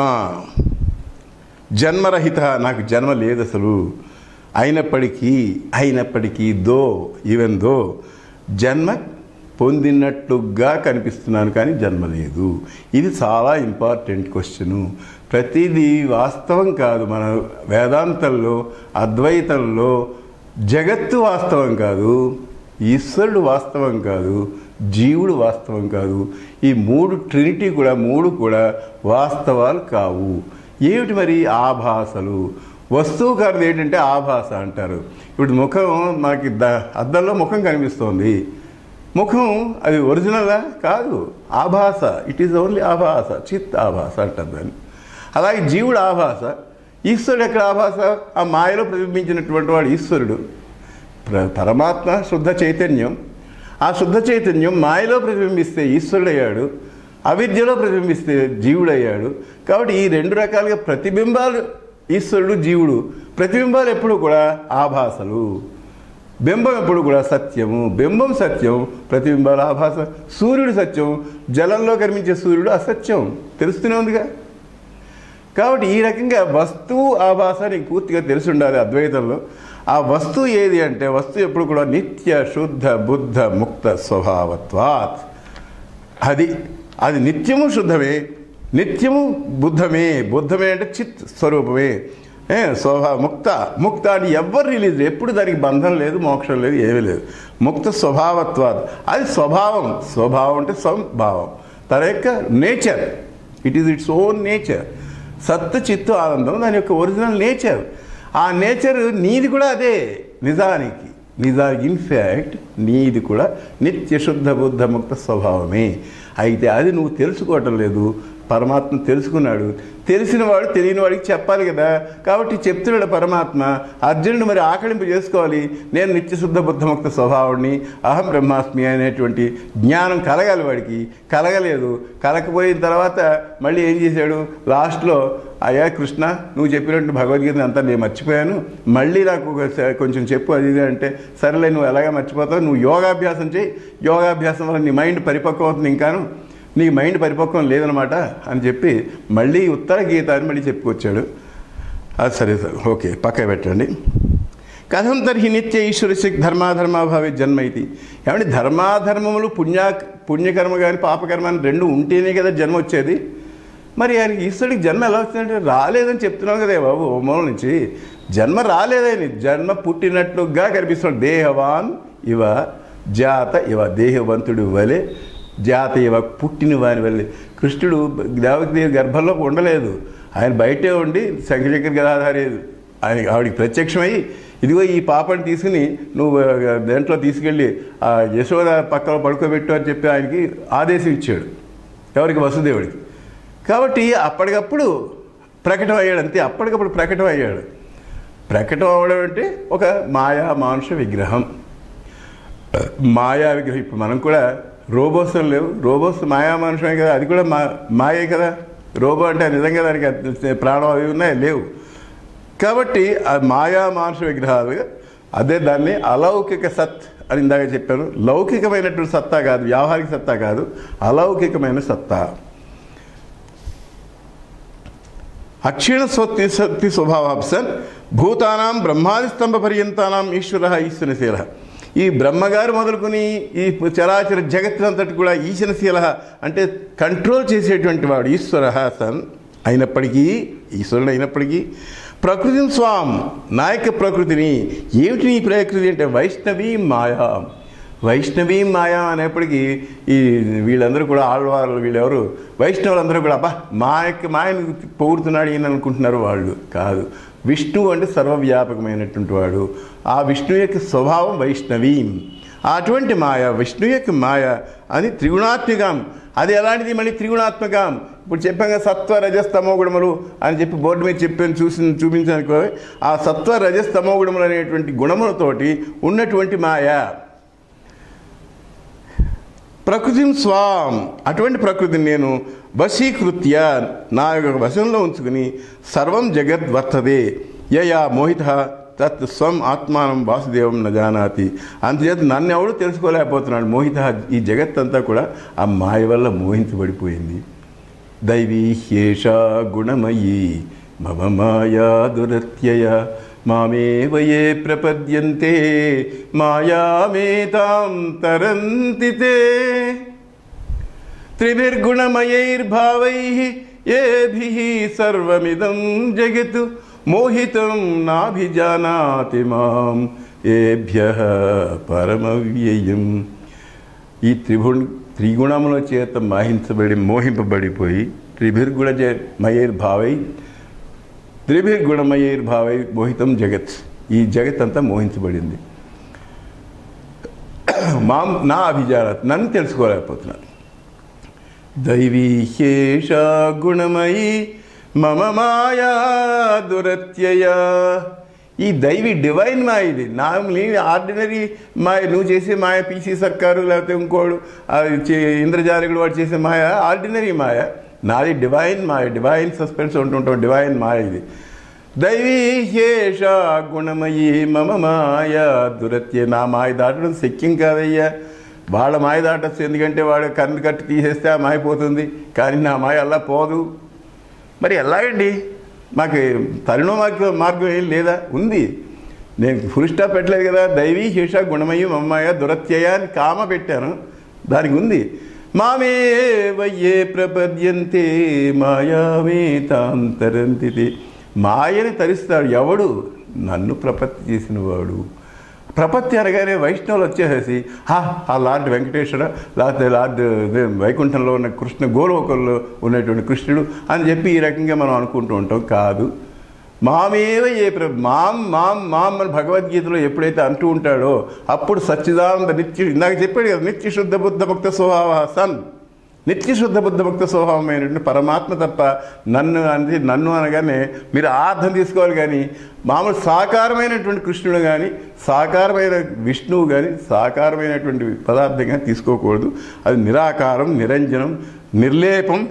A: జన్మరహిత నాకు జన్మ లేదు అసలు అయినప్పటికీ అయినప్పటికీ దో ఈవెన్ దో జన్మ పొందినట్టుగా కనిపిస్తున్నాను కానీ జన్మ లేదు ఇది చాలా ఇంపార్టెంట్ క్వశ్చను ప్రతిదీ వాస్తవం కాదు మన వేదాంతంలో అద్వైతంలో జగత్తు వాస్తవం కాదు ఈశ్వరుడు వాస్తవం కాదు జీవుడు వాస్తవం కాదు ఈ మూడు ట్రినిటీ కూడా మూడు కూడా వాస్తవాలు కావు ఏమిటి మరి ఆభాసలు వస్తువు కాదు ఏంటంటే ఆభాస అంటారు ఇప్పుడు ముఖం మనకి ద అద్దంలో ముఖం కనిపిస్తోంది ముఖం అది ఒరిజినలా కాదు ఆభాస ఇట్ ఈజ్ ఓన్లీ ఆభాస చిత్ ఆభాస అంటారు దాన్ని అలాగే జీవుడు ఆభాస ఈశ్వరుడు ఎక్కడ ఆభాస ఆ మాయలో ప్రతిబింబించినటువంటి వాడు ఈశ్వరుడు ప్ర- పరమాత్మ శుద్ధ చైతన్యం ఆ శుద్ధ చైతన్యం మాయలో ప్రతిబింబిస్తే ఈశ్వరుడయ్యాడు అవిద్యలో ప్రతిబింబిస్తే జీవుడయ్యాడు కాబట్టి ఈ రెండు రకాలుగా ప్రతిబింబాలు ఈశ్వరుడు జీవుడు ప్రతిబింబాలు ఎప్పుడు కూడా ఆభాసలు బింబం ఎప్పుడు కూడా సత్యము బింబం సత్యం ప్రతిబింబాలు ఆభాస సూర్యుడు సత్యం జలంలో కనిపించే సూర్యుడు అసత్యం తెలుస్తూనే ఉందిగా కాబట్టి ఈ రకంగా వస్తువు ఆభాస నీకు పూర్తిగా తెలిసి ఉండాలి అద్వైతంలో ఆ వస్తువు ఏది అంటే వస్తువు ఎప్పుడు కూడా నిత్య శుద్ధ బుద్ధ ముక్త స్వభావత్వాత్ అది అది నిత్యము శుద్ధమే నిత్యము బుద్ధమే బుద్ధమే అంటే చిత్ స్వరూపమే ఏ స్వభావ ముక్త ముక్త అని ఎవ్వరు రిలీజ్ ఎప్పుడు దానికి బంధం లేదు మోక్షం లేదు ఏమీ లేదు ముక్త స్వభావత్వాత్ అది స్వభావం స్వభావం అంటే సంభావం తన యొక్క nature it is its own nature సత్తు చిత్తు ఆనందం దాని యొక్క ఒరిజినల్ నేచర్ ఆ నేచర్ నీది కూడా అదే నిజానికి నిజానికి ఇన్ఫ్యాక్ట్ నీది కూడా నిత్య శుద్ధ బుద్ధ ముక్త స్వభావమే అయితే అది నువ్వు తెలుసుకోవటం లేదు పరమాత్మ తెలుసుకున్నాడు తెలిసిన వాడు తెలియని వాడికి చెప్పాలి కదా కాబట్టి చెప్తున్నాడు పరమాత్మ అర్జునుడు మరి ఆకలింపు చేసుకోవాలి నేను నిత్యశుద్ధ బుద్ధముక్త స్వభావాన్ని అహం బ్రహ్మాస్మి అనేటువంటి జ్ఞానం కలగాలి వాడికి కలగలేదు కలకపోయిన తర్వాత మళ్ళీ ఏం చేశాడు లాస్ట్లో అయ్యా కృష్ణ నువ్వు చెప్పినట్టు భగవద్గీత అంతా నేను మర్చిపోయాను మళ్ళీ నాకు ఒక స- కొంచెం చెప్పు అది ఇది అంటే సరేలే నువ్వు ఎలాగ మర్చిపోతావు నువ్వు యోగాభ్యాసం చేయి యోగాభ్యాసం వల్ల నీ మైండ్ పరిపక్వం అవుతుంది ఇంకాను నీ మైండ్ పరిపక్వం లేదనమాట అని చెప్పి మళ్ళీ ఉత్తర గీత అని మళ్ళీ చెప్పుకొచ్చాడు అది సరే సార్ ఓకే పక్క పెట్టండి కథం తర్హి నిత్య ఈశ్వర శక్తి ధర్మాధర్మాభావి జన్మ ఇది ఏమంటే ధర్మాధర్మములు పుణ్య పుణ్యకర్మ కానీ పాపకర్మ అని రెండు ఉంటేనే కదా జన్మ వచ్చేది మరి ఆయనకి ఈశ్వరుడికి జన్మ ఎలా వచ్చిందంటే రాలేదని చెప్తున్నాం కదా బాబు ఓ మూల నుంచి జన్మ రాలేదని జన్మ పుట్టినట్లుగా కనిపిస్తున్నాడు దేహవాన్ ఇవ జాత ఇవ దేహవంతుడు వలె జాత ఇవ పుట్టిన వాని వల్లే కృష్ణుడు దేవకి గర్భంలో ఉండలేదు ఆయన బయటే ఉండి శంకరచక్ర గదాధారి ఆయన ఆవిడికి ప్రత్యక్షమై ఇదిగో ఈ పాపని తీసుకుని నువ్వు ఆ, దేంట్లో తీసుకెళ్ళి ఆ యశోద పక్కన పడుకోబెట్టు అని చెప్పి ఆయనకి ఆదేశం ఇచ్చాడు ఎవరికి వసుదేవుడికి కాబట్టి అప్పటికప్పుడు ప్రకటన అయ్యాడు అంతే అప్పటికప్పుడు ప్రకటన అయ్యాడు ప్రకటన అవ్వడం అంటే ఒక మాయా మానుష విగ్రహం మాయా విగ్రహం ఇప్పుడు మనం కూడా రోబోస్ అని లేవు రోబోస్ మాయా మనుషమే కదా అది కూడా మా మాయే కదా రోబో అంటే నిజంగా దానికి అది ప్రాణం అవి ఉన్నాయి లేవు కాబట్టి ఆ మాయా మానుష విగ్రహాలు అదే దాన్ని అలౌకిక సత్ అని ఇందాక చెప్పాను లౌకికమైనటువంటి సత్తా కాదు వ్యావహారిక సత్తా కాదు అలౌకికమైన సత్తా అక్షీణ స్వత్తి సత్తి స్వభావాప్సన్ భూతానాం బ్రహ్మాది స్తంభ పర్యంతానాం ఈశ్వర ఈశ్వరశీల ఈ బ్రహ్మగారు మొదలుకొని ఈ చరాచర జగత్తునంతటి కూడా ఈశనశీల అంటే కంట్రోల్ చేసేటువంటి వాడు ఈశ్వర సన్ అయినప్పటికీ ఈశ్వరుడు అయినప్పటికీ ప్రకృతిని స్వాం నాయక ప్రకృతిని ఏమిటి నీ ప్రకృతి అంటే వైష్ణవి మాయా వైష్ణవి మాయా అనేప్పటికీ ఈ వీళ్ళందరూ కూడా ఆళ్వారు వీళ్ళెవరు వైష్ణవులందరూ కూడా అబ్బా మాయకి మాయను పొగుడుతున్నాడు ఈయన అనుకుంటున్నారు వాళ్ళు కాదు విష్ణువు అంటే సర్వవ్యాపకమైనటువంటి వాడు ఆ విష్ణు యొక్క స్వభావం వైష్ణవి అటువంటి మాయ విష్ణు యొక్క మాయ అది త్రిగుణాత్మికం అది ఎలాంటిది మళ్ళీ త్రిగుణాత్మకం ఇప్పుడు చెప్పాం కదా సత్వ రజస్తమో గుణములు అని చెప్పి బోర్డు మీద చెప్పాను చూసి చూపించానుకో ఆ సత్వ రజస్తమో గుణములు అనేటువంటి గుణములతోటి ఉన్నటువంటి మాయ ప్రకృతిని స్వాం అటువంటి ప్రకృతిని నేను వశీకృత్య నా యొక్క వశంలో ఉంచుకుని సర్వం జగత్ వర్తదే యయా మోహిత తత్ స్వం ఆత్మానం వాసుదేవం న జానాతి అంతచేత నన్ను ఎవడు తెలుసుకోలేకపోతున్నాడు మోహిత ఈ జగత్తంతా కూడా ఆ మాయ వల్ల మోహించబడిపోయింది దైవీ హ్యేషా గుణమయీ మమ మాయా దురత్యయ మామేవ ఏ ప్రపద్యంతే మాయామేతాం తరంతి తే త్రిభిర్గుణమయైర్భావై ఏభిః సర్వమిదం జగత్ మోహితం నాభిజానాతి మాం ఏభ్య పరమవ్యయం ఈ త్రిభు త్రిగుణముల చేత మహించబడి మోహింపబడిపోయి త్రిభిర్గుణ మయైర్భావై త్రిభిర్గుణమయైర్భావై మోహితం జగత్ ఈ జగత్ అంతా మోహించబడింది మాం నా అభిజానత్ నన్ను తెలుసుకోలేకపోతున్నాను దైవీ హ్యేషా గుణమయి మమ మాయా దురత్యయ ఈ దైవీ డివైన్ మాయ ఇది నా నీ ఆర్డినరీ మాయ నువ్వు చేసే మాయ పీసీ సర్కారు లేకపోతే ఇంకోడు ఆ చే- ఇంద్రజాలికుడు వాడు చేసే మాయ ఆర్డినరీ మాయ నాది డివైన్ మాయ డివైన్ సస్పెన్స్ ఉంటుంటాం డివైన్ మాయ ఇది దైవీ హేష గుణమయి మమ మాయ దురత్య నా మాయ దాటడం శక్యం కాదయ్యా వాళ్ళ మాయ దాటచ్చు ఎందుకంటే వాడు కన్ను కట్టి తీసేస్తే ఆ మాయ పోతుంది కానీ నా మాయ అలా పోదు మరి ఎలాగండి మాకు తరుణ మార్గం మార్గం ఏం లేదా ఉంది నేను ఫుల్ స్టాప్ పెట్టలేదు కదా దైవీ శేష గుణమయ్యి మమ్మాయ దురత్యయ అని కామ పెట్టాను దానికి ఉంది మామే వయ్యే ప్రపద్యంతే మాయామే తాంతరంతి మాయని తరిస్తాడు ఎవడు నన్ను ప్రపత్తి చేసిన వాడు ప్రపత్తి అనగానే వైష్ణవులు వచ్చేసేసి హా ఆ లార్డ్ వెంకటేశ్వర లేకపోతే లార్డ్ ఇదే వైకుంఠంలో ఉన్న కృష్ణ గోలోకంలో ఉన్నటువంటి కృష్ణుడు అని చెప్పి ఈ రకంగా మనం అనుకుంటూ ఉంటాం కాదు మామేవ ఏ ప్ర మాం మాం మాం అని భగవద్గీతలో ఎప్పుడైతే అంటూ ఉంటాడో అప్పుడు సచ్చిదానంద నిత్య ఇందాక చెప్పాడు కదా నిత్య శుద్ధ బుద్ధ భక్త స్వభావ సన్ నిత్య శుద్ధ బుద్ధ భక్త స్వభావమైనటువంటి పరమాత్మ తప్ప నన్ను అనేది నన్ను అనగానే మీరు ఆ అర్థం తీసుకోవాలి కానీ మామూలు సాకారమైనటువంటి కృష్ణుడు కానీ సాకారమైన విష్ణువు కానీ సాకారమైనటువంటి పదార్థం కానీ తీసుకోకూడదు అది నిరాకారం నిరంజనం నిర్లేపం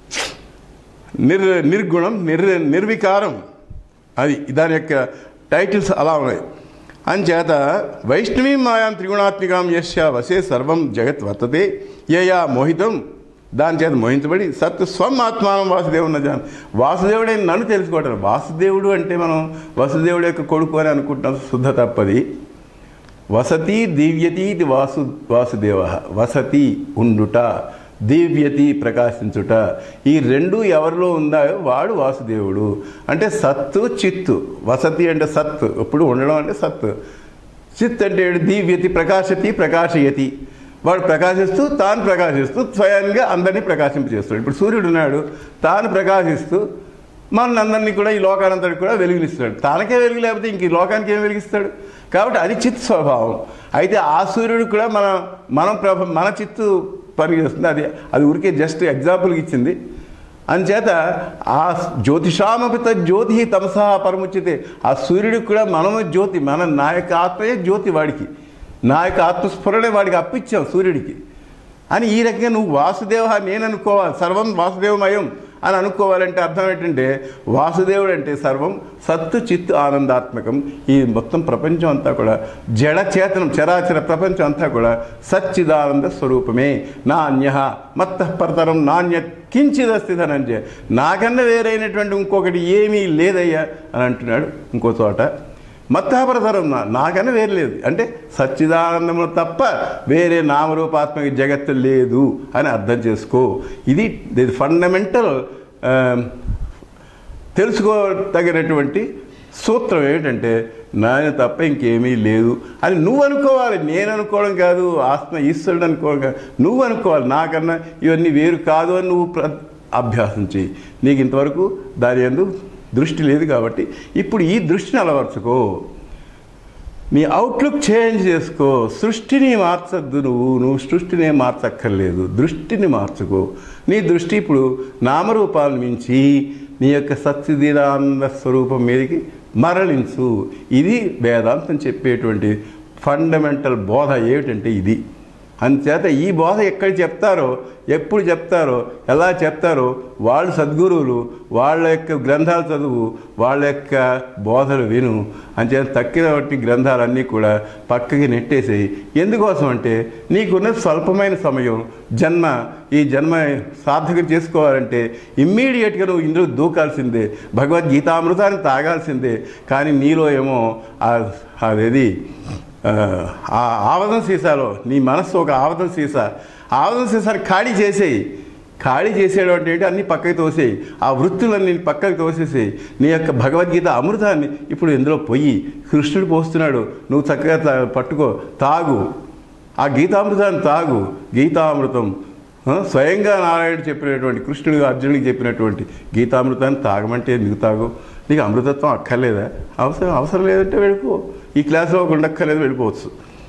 A: నిర్ నిర్గుణం నిర్ నిర్వికారం అది దాని యొక్క టైటిల్స్ అలా ఉన్నాయి అంచేత వైష్ణవీ మాయాం త్రిగుణాత్మికాం యస్య వసే సర్వం జగత్ వర్తతే యయా మోహితం దాని చేత మోహించబడి సత్ స్వం ఆత్మానం వాసుదేవుని జాన్ వాసుదేవుడే నన్ను తెలుసుకోవటం వాసుదేవుడు అంటే మనం వసుదేవుడు యొక్క కొడుకు అని అనుకుంటాం శుద్ధ తప్పది వసతి దివ్యతి ఇది వాసు వాసుదేవ వసతి ఉండుట దివ్యతి ప్రకాశించుట ఈ రెండు ఎవరిలో ఉందాయో వాడు వాసుదేవుడు అంటే సత్తు చిత్తు వసతి అంటే సత్ ఇప్పుడు ఉండడం అంటే సత్ చిత్ అంటే ఏంటి? దివ్యతి ప్రకాశతి ప్రకాశయతి వాడు ప్రకాశిస్తూ తాను ప్రకాశిస్తూ స్వయంగా అందరినీ ప్రకాశింపజేస్తాడు ఇప్పుడు సూర్యుడు ఉన్నాడు తాను ప్రకాశిస్తూ మన అందరినీ కూడా ఈ లోకానంతటి కూడా వెలుగునిస్తాడు తనకే వెలుగు లేకపోతే ఇంక ఈ లోకానికి ఏం వెలిగిస్తాడు కాబట్టి అది చిత్ స్వభావం అయితే ఆ సూర్యుడు కూడా మన మనం ప్రభ మన చిత్తు పనిచేస్తుంది అది అది ఊరికే జస్ట్ ఎగ్జాంపుల్కి ఇచ్చింది అంచేత ఆ జ్యోతిషామపి జ్యోతి తమసా పరముచ్చితే ఆ సూర్యుడికి కూడా మనము జ్యోతి మన నా యొక్క ఆత్మయే జ్యోతి వాడికి నా యొక్క ఆత్మస్ఫురణే వాడికి అప్పిచ్చాం సూర్యుడికి అని ఈ రకంగా నువ్వు వాసుదేవ నేను అనుకోవాలి సర్వం వాసుదేవమయం అని అనుకోవాలంటే అర్థం ఏంటంటే వాసుదేవుడు అంటే సర్వం సత్తు చిత్తు ఆనందాత్మకం ఈ మొత్తం ప్రపంచం అంతా కూడా జడ చేతనం చరాచర ప్రపంచం అంతా కూడా సచ్చిదానంద స్వరూపమే నా అన్య మత్త పరతరం నాణ్య కించిదస్తి ధనంజయ నాకన్నా వేరైనటువంటి ఇంకొకటి ఏమీ లేదయ్యా అని అంటున్నాడు ఇంకో చోట మత్తాపరతరం నా నాకన్నా వేరే లేదు అంటే సచ్చిదానందము తప్ప వేరే నామరూపాత్మక జగత్తు లేదు అని అర్థం చేసుకో ఇది ఇది ఫండమెంటల్ తెలుసుకోదగినటువంటి సూత్రం ఏమిటంటే నాయన తప్ప ఇంకేమీ లేదు అని నువ్వు అనుకోవాలి నేను అనుకోవడం కాదు ఆత్మ ఈశ్వరుడు అనుకోవడం కాదు నువ్వు అనుకోవాలి నాకన్నా ఇవన్నీ వేరు కాదు అని నువ్వు ప్ర అభ్యాసం చేయి నీకు ఇంతవరకు దాని ఎందు దృష్టి లేదు కాబట్టి ఇప్పుడు ఈ దృష్టిని అలవర్చుకో నీ అవుట్లుక్ చేంజ్ చేసుకో సృష్టిని మార్చద్దు నువ్వు నువ్వు సృష్టిని ఏం మార్చక్కర్లేదు దృష్టిని మార్చుకో నీ దృష్టి ఇప్పుడు నామరూపాలను మించి నీ యొక్క సత్యదీనానంద స్వరూపం మీదకి మరలించు ఇది వేదాంతం చెప్పేటువంటి ఫండమెంటల్ బోధ ఏమిటంటే ఇది అందుచేత ఈ బోధ ఎక్కడ చెప్తారో ఎప్పుడు చెప్తారో ఎలా చెప్తారో వాళ్ళు సద్గురువులు వాళ్ళ యొక్క గ్రంథాలు చదువు వాళ్ళ యొక్క బోధలు విను అంచేత తక్కినటువంటి గ్రంథాలన్నీ కూడా పక్కకి నెట్టేసేయి ఎందుకోసం అంటే నీకున్న స్వల్పమైన సమయం జన్మ ఈ జన్మ సార్థకం చేసుకోవాలంటే ఇమ్మీడియట్గా నువ్వు ఇందులో దూకాల్సిందే భగవద్గీతామృతాన్ని తాగాల్సిందే కానీ నీలో ఏమో ఆ- అదేది ఆ, ఆ ఆవదం సీసాలో నీ మనస్సు ఒక ఆవదం సీసా ఆవదం సీసాని ఖాళీ చేసేయి ఖాళీ చేసేయడం అంటే ఏంటి అన్ని పక్కకి తోసేయి ఆ వృత్తులన్నీ పక్కకి తోసేసేయి నీ యొక్క భగవద్గీత అమృతాన్ని ఇప్పుడు ఇందులో పొయ్యి కృష్ణుడు పోస్తున్నాడు నువ్వు చక్కగా తా- పట్టుకో తాగు ఆ గీతామృతాన్ని తాగు గీతామృతం ఆ, స్వయంగా నారాయణుడు చెప్పినటువంటి కృష్ణుడు అర్జునుడికి చెప్పినటువంటి గీతామృతాన్ని తాగమంటే ఎందుకు తాగు నీకు అమృతత్వం అక్కర్లేదా అవసరం అవసరం లేదంటే వెళ్ళిపో ఈ క్లాసులో ఒక ఉండక్కర్లేదు వెళ్ళిపోవచ్చు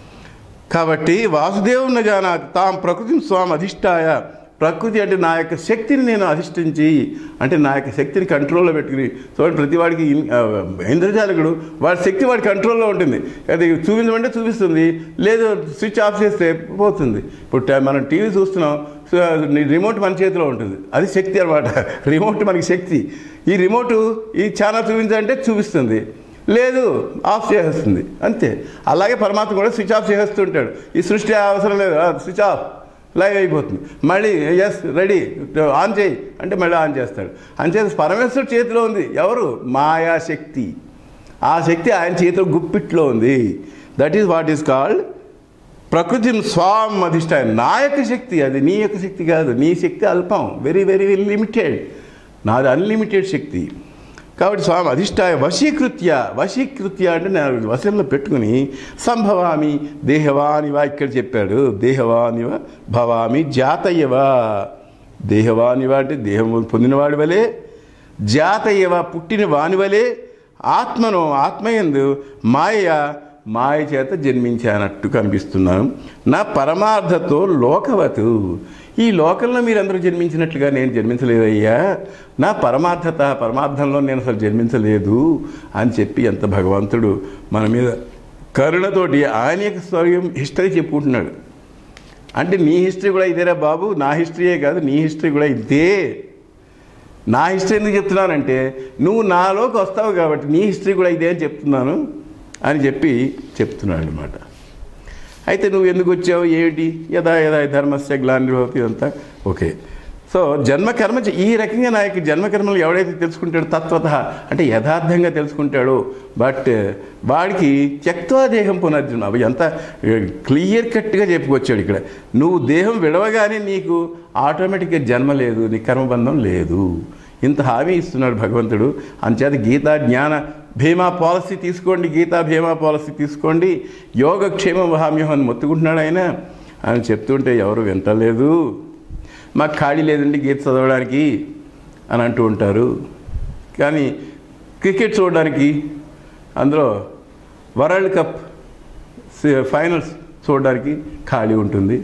A: కాబట్టి వాసుదేవున్న జానాతి తాం ప్రకృతిని స్వామి అధిష్టాయ ప్రకృతి అంటే నా యొక్క శక్తిని నేను అధిష్ఠించి అంటే నా యొక్క శక్తిని కంట్రోల్లో పెట్టుకుని చూడండి ప్రతి వాడికి ఇన్- ఆ, ఇంద్రజాలకుడు వాడి శక్తి వాడి కంట్రోల్లో ఉంటుంది అది చూపించమంటే చూపిస్తుంది లేదు స్విచ్ ఆఫ్ చేస్తే పోతుంది ఇప్పుడు ట- మనం టీవీ చూస్తున్నాం సో నీ రిమోట్ మన చేతిలో ఉంటుంది అది శక్తి అనమాట రిమోట్ మనకి శక్తి ఈ రిమోట్ ఈ ఛానల్ చూపించాలంటే చూపిస్తుంది లేదు ఆఫ్ చేసేస్తుంది అంతే అలాగే పరమాత్మ కూడా స్విచ్ ఆఫ్ చేసేస్తుంటాడు ఈ సృష్టి అవసరం లేదు ఆ, స్విచ్ ఆఫ్ లైవ్ అయిపోతుంది మళ్ళీ ఎస్ రెడీ ఆన్ చేయి అంటే మళ్ళీ ఆన్ చేస్తాడు అంచేత పరమేశ్వరుడు చేతిలో ఉంది ఎవరు మాయాశక్తి ఆ శక్తి ఆయన చేతిలో గుప్పిట్లో ఉంది that is what is called ప్రకృతిని స్వాం అధిష్టాయం నా యొక్క శక్తి అది నీ యొక్క శక్తి కాదు నీ శక్తి అల్పం వెరీ వెరీ వెరీ లిమిటెడ్ నాది అన్లిమిటెడ్ శక్తి కాబట్టి స్వామి అధిష్టాయ వశీకృత్య వశీకృత్య అంటే నేను వశంలో పెట్టుకుని సంభవామి దేహవానివా ఇక్కడ చెప్పాడు దేహవానివ భవామి జాతయ్యవా దేహవానివా అంటే దేహం పొందినవాడి వలె జాతయ్యవ పుట్టిన వాని వలె ఆత్మను ఆత్మయందు మాయ మాయ చేత జన్మించానట్టు కనిపిస్తున్నాను నా పరమార్థతో లోకవతు ఈ లోకంలో మీరందరూ జన్మించినట్లుగా నేను జన్మించలేదయ్యా నా పరమార్థత పరమార్థంలో నేను అసలు జన్మించలేదు అని చెప్పి ఎంత భగవంతుడు మన మీద కరుణతోటి ఆయన యొక్క స్వయం హిస్టరీ చెప్పుకుంటున్నాడు అంటే నీ హిస్టరీ కూడా ఇదేరా బాబు నా హిస్టరీయే కాదు నీ హిస్టరీ కూడా ఇదే నా హిస్టరీ ఎందుకు చెప్తున్నానంటే నువ్వు నాలోకి వస్తావు కాబట్టి నీ హిస్టరీ కూడా ఇదే అని చెప్తున్నాను అని చెప్పి చెప్తున్నాడు అనమాట అయితే నువ్వు ఎందుకు వచ్చావు ఏమిటి యథా యథా ధర్మస్య గ్లానిర్భవతి ఇదంతా ఓకే సో జన్మకర్మ చే- ఈ రకంగా నా యొక్క జన్మకర్మలు ఎవడైతే తెలుసుకుంటాడో తత్వత అంటే యథార్థంగా తెలుసుకుంటాడో బట్ వాడికి త్యక్వా దేహం పునర్జన్మ అవి ఎంత క్లియర్ కట్గా చెప్పుకొచ్చాడు ఇక్కడ నువ్వు దేహం విడవగానే నీకు ఆటోమేటిక్గా జన్మ లేదు నీ కర్మబంధం లేదు ఇంత హామీ ఇస్తున్నాడు భగవంతుడు అంచేత గీతా జ్ఞాన భీమా పాలసీ తీసుకోండి గీతా భీమా పాలసీ తీసుకోండి యోగక్షేమం వహామ్యం అని మొత్తుకుంటున్నాడు ఆయన అని చెప్తుంటే ఎవరు వింటలేదు మాకు ఖాళీ లేదండి గీత చదవడానికి అని అంటూ ఉంటారు కానీ క్రికెట్ చూడడానికి అందులో వరల్డ్ కప్ సి- ఫైనల్స్ చూడడానికి ఖాళీ ఉంటుంది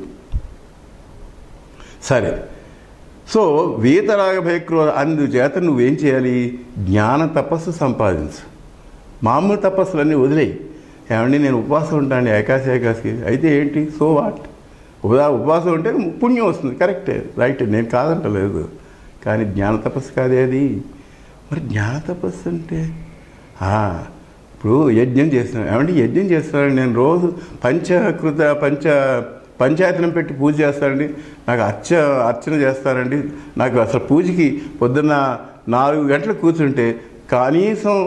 A: సరే సో వీతరాగ భయక్రో అందుచేత నువ్వేం చేయాలి జ్ఞాన తపస్సు సంపాదించు మామూలు తపస్సులన్నీ వదిలేయి ఏమండి నేను ఉపవాసం ఉంటాను ఏకాశి ఏకాశి అయితే ఏంటి సో వాట్ ఉపదా ఉపవాసం ఉంటే పుణ్యం వస్తుంది కరెక్టే రైట్ నేను కాదంటలేదు కానీ జ్ఞాన తపస్సు కాదే అది మరి జ్ఞాన తపస్సు అంటే ఆ, ఇప్పుడు యజ్ఞం చేస్తున్నాను ఏమంటే యజ్ఞం చేస్తున్నాను నేను రోజు పంచకృత పంచ పంచాయతనం పెట్టి పూజ చేస్తానండి నాకు అర్చ అర్చన చేస్తానండి నాకు అసలు పూజకి పొద్దున్న నాలుగు గంటలు కూర్చుంటే కనీసం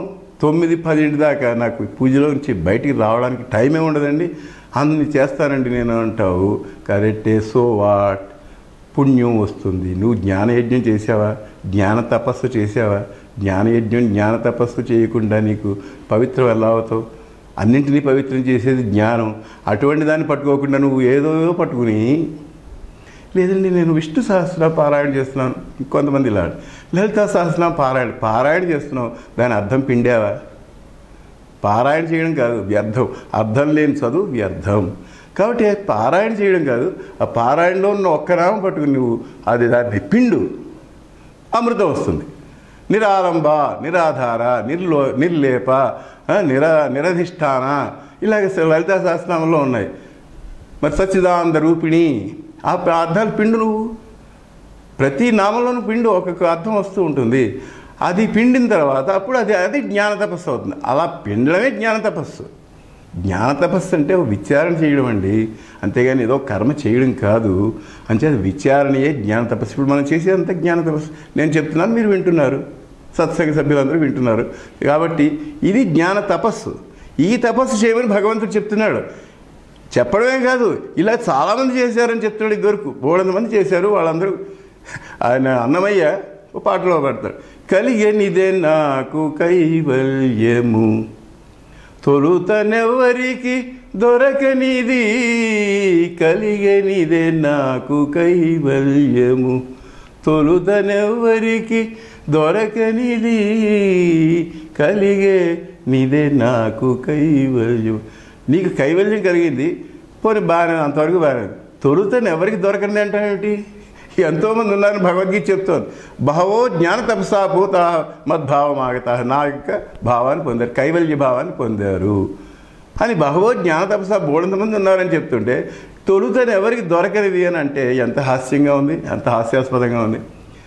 A: తొమ్మిది పదింటి దాకా నాకు పూజలో నుంచి బయటికి రావడానికి టైమే ఉండదండి అన్ని చేస్తానండి నేను అంటావు కరెక్టే సో వాట్ పుణ్యం వస్తుంది నువ్వు జ్ఞానయజ్ఞం చేసావా జ్ఞాన తపస్సు చేసావా జ్ఞానయజ్ఞం జ్ఞాన తపస్సు చేయకుండా నీకు పవిత్రం ఎలా అవుతావు అన్నింటినీ పవిత్రం చేసేది జ్ఞానం అటువంటి దాన్ని పట్టుకోకుండా నువ్వు ఏదో పట్టుకుని లేదండి నేను విష్ణు సహస్ర పారాయణ చేస్తున్నాను కొంతమంది ఇలా లలిత సహస్ర పారాయణ పారాయణ చేస్తున్నావు దాని అర్థం పిండావా పారాయణ చేయడం కాదు వ్యర్థం అర్థం లేని చదువు వ్యర్థం కాబట్టి పారాయణ చేయడం కాదు ఆ పారాయణలో ఉన్న ఒక్క నామం పట్టుకుని నువ్వు అది దాన్ని పిండు అమృతం వస్తుంది నిరారంభ నిరాధార నిర్లో నిర్లేప ఆ, నిర నిరధిష్టాన ఇలాగ లలితా శాస్త్రంలో ఉన్నాయి మరి సచ్చిదానంద రూపిణి ఆ అర్థాలు పిండు నువ్వు ప్రతి నామంలోనూ పిండు ఒక్కొక్క అర్థం వస్తూ ఉంటుంది అది పిండిన తర్వాత అప్పుడు అది అది జ్ఞాన తపస్సు అవుతుంది అలా పిండడమే జ్ఞాన తపస్సు జ్ఞాన తపస్సు అంటే ఒక విచారణ చేయడం అండి అంతేగాని ఏదో కర్మ చేయడం కాదు అంచేది విచారణయే జ్ఞాన తపస్సు ఇప్పుడు మనం చేసేదంతా జ్ఞాన తపస్సు నేను చెప్తున్నాను మీరు వింటున్నారు సత్సంగ సభ్యులందరూ వింటున్నారు కాబట్టి ఇది జ్ఞాన తపస్సు ఈ తపస్సు చేయమని భగవంతుడు చెప్తున్నాడు చెప్పడమే కాదు ఇలా చాలామంది చేశారని చెప్తున్నాడు ఇదివరకు మూడు మంది చేశారు వాళ్ళందరూ ఆయన అన్నమయ్య ఒక పాటలో పడతాడు కలిగనిదే నాకు కైవల్యము తొలుతనెవ్వరికి దొరకనిది కలిగనిదే నాకు కైవల్యము తొలుతనెవ్వరికి దొరకనిది కలిగే నిదే నాకు కైవల్యం నీకు కైవల్యం కలిగింది పోనీ బాగానే అంతవరకు బాగానే తొలుతని ఎవరికి దొరకండి అంటావేమిటి ఎంతోమంది ఉన్నారని భగవద్గీత చెప్తోంది బహవో జ్ఞాన తపసా భూత మద్భావం ఆగత నా యొక్క భావాన్ని పొందారు కైవల్య భావాన్ని పొందారు అని బహవో జ్ఞాన తపసా బోడంతమంది ఉన్నారని చెప్తుంటే తొలుతని ఎవరికి దొరకనిది అని అంటే ఎంత హాస్యంగా ఉంది ఎంత హాస్యాస్పదంగా ఉంది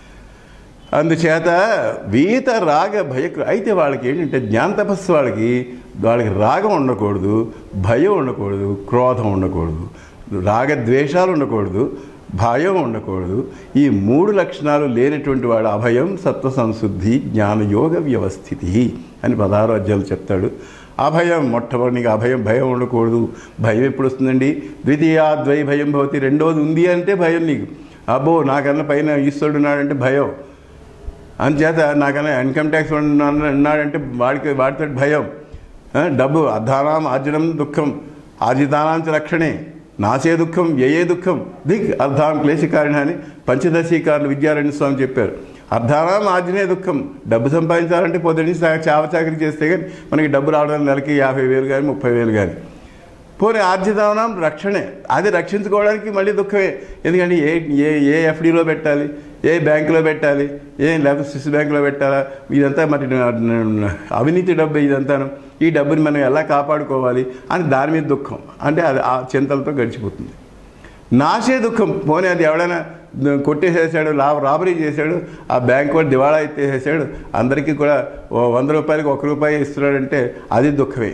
A: అందుచేత వీత రాగ భయ అయితే వాళ్ళకి ఏంటంటే జ్ఞాన తపస్సు వాళ్ళకి వాళ్ళకి రాగం ఉండకూడదు భయం ఉండకూడదు క్రోధం ఉండకూడదు రాగద్వేషాలు ఉండకూడదు భయం ఉండకూడదు ఈ మూడు లక్షణాలు లేనటువంటి వాడు అభయం సత్వ సంశుద్ధి జ్ఞానయోగ వ్యవస్థితి అని పదహారు అధ్యాయులు చెప్తాడు అభయం మొట్టమొదటిగా అభయం భయం ఉండకూడదు భయం ఎప్పుడు వస్తుందండి ద్వితీయాద్వై భయం భవతి రెండోది ఉంది అంటే భయం నీకు అబ్బో నాకన్నా పైన ఈశ్వరుడు ఉన్నాడంటే భయం అందుచేత నాకన్నా ఇన్కమ్ ట్యాక్స్ ఉన్నాడంటే వాడికి వాడితో భయం ఆ, డబ్బు అర్ధానాం ఆర్జనం దుఃఖం ఆర్జితానాంచ రక్షణే నాసే దుఃఖం ఏ దుఃఖం దిక్ అర్ధాం క్లేశకారిణ అని పంచదశీకారులు విద్యారణ్య స్వామి చెప్పారు అర్ధానాం ఆర్జనే దుఃఖం డబ్బు సంపాదించాలంటే పొద్దున్న చావచాకరి చేస్తే కానీ మనకి డబ్బు రావడం నెలకి యాభై వేలు కానీ ముప్పై వేలు కానీ పోనీ ఆర్జితానం రక్షణే అది రక్షించుకోవడానికి మళ్ళీ దుఃఖమే ఎందుకంటే ఏ ఏ ఏ ఎఫ్డీలో పెట్టాలి ఏ బ్యాంకులో పెట్టాలి ఏ లేకపోతే స్విస్ బ్యాంకులో పెట్టాలా ఇదంతా మరి అవినీతి డబ్బు ఇదంతాను ఈ డబ్బుని మనం ఎలా కాపాడుకోవాలి అని దాని మీద దుఃఖం అంటే అది ఆ చింతలతో గడిచిపోతుంది నాశే దుఃఖం పోనీ అది ఎవడైనా కొట్టేసేసాడు లా రాబరీ చేశాడు ఆ బ్యాంక్ వాడు దివాళా ఎత్తేసేసాడు అందరికీ కూడా ఓ వంద రూపాయలకి ఒక రూపాయి ఇస్తున్నాడంటే అది దుఃఖమే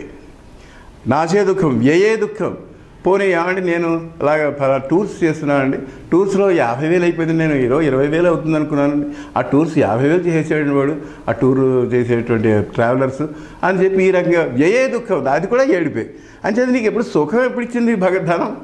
A: నాచే దుఃఖం వ్యయే దుఃఖం పోనీ ఏమండి నేను అలాగ ఫలా టూర్స్ చేస్తున్నానండి టూర్స్లో యాభై వేలు అయిపోయింది నేను ఇరవై ఇరవై వేలు అవుతుంది అనుకున్నానండి ఆ టూర్స్ యాభై వేలు చేసేసాడు వాడు ఆ టూర్ చేసేటువంటి ట్రావెలర్స్ అని చెప్పి ఈ రకంగా వ్యయే దుఃఖం అది కూడా ఏడిపోయి అంచేది నీకు ఎప్పుడు సుఖం ఎప్పుడు ఇచ్చింది భగధనం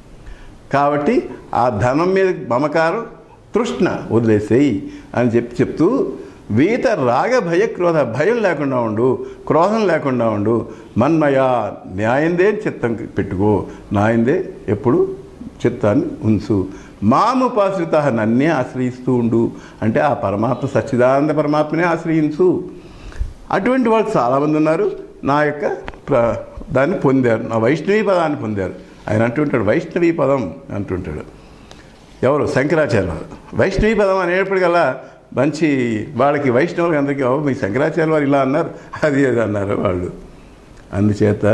A: కాబట్టి ఆ ధనం మీద మమకారం తృష్ణ వదిలేసేయి అని చెప్పి చెప్తూ వీత రాగ భయ క్రోధ భయం లేకుండా ఉండు క్రోధం లేకుండా ఉండు మన్మయ న్యాయందే చిత్తం పెట్టుకో నాయందే ఎప్పుడు చిత్తాన్ని ఉంచు మాముపాశ్రిత నన్నే ఆశ్రయిస్తూ ఉండు అంటే ఆ పరమాత్మ సచ్చిదానంద పరమాత్మనే ఆశ్రయించు అటువంటి వాళ్ళు చాలామంది ఉన్నారు నా యొక్క ప్ర- దాన్ని పొందారు నా వైష్ణవీ పదాన్ని పొందారు ఆయన అంటుంటాడు వైష్ణవీ పదం అంటుంటాడు ఎవరు శంకరాచార్య వారు వైష్ణవీ పదం అనేటప్పటికల్లా మంచి వాళ్ళకి వైష్ణవులకి అందరికీ "ఓ, మీ శంకరాచార్య వారు ఇలా అన్నారు అది అది అన్నారు వాళ్ళు అందుచేత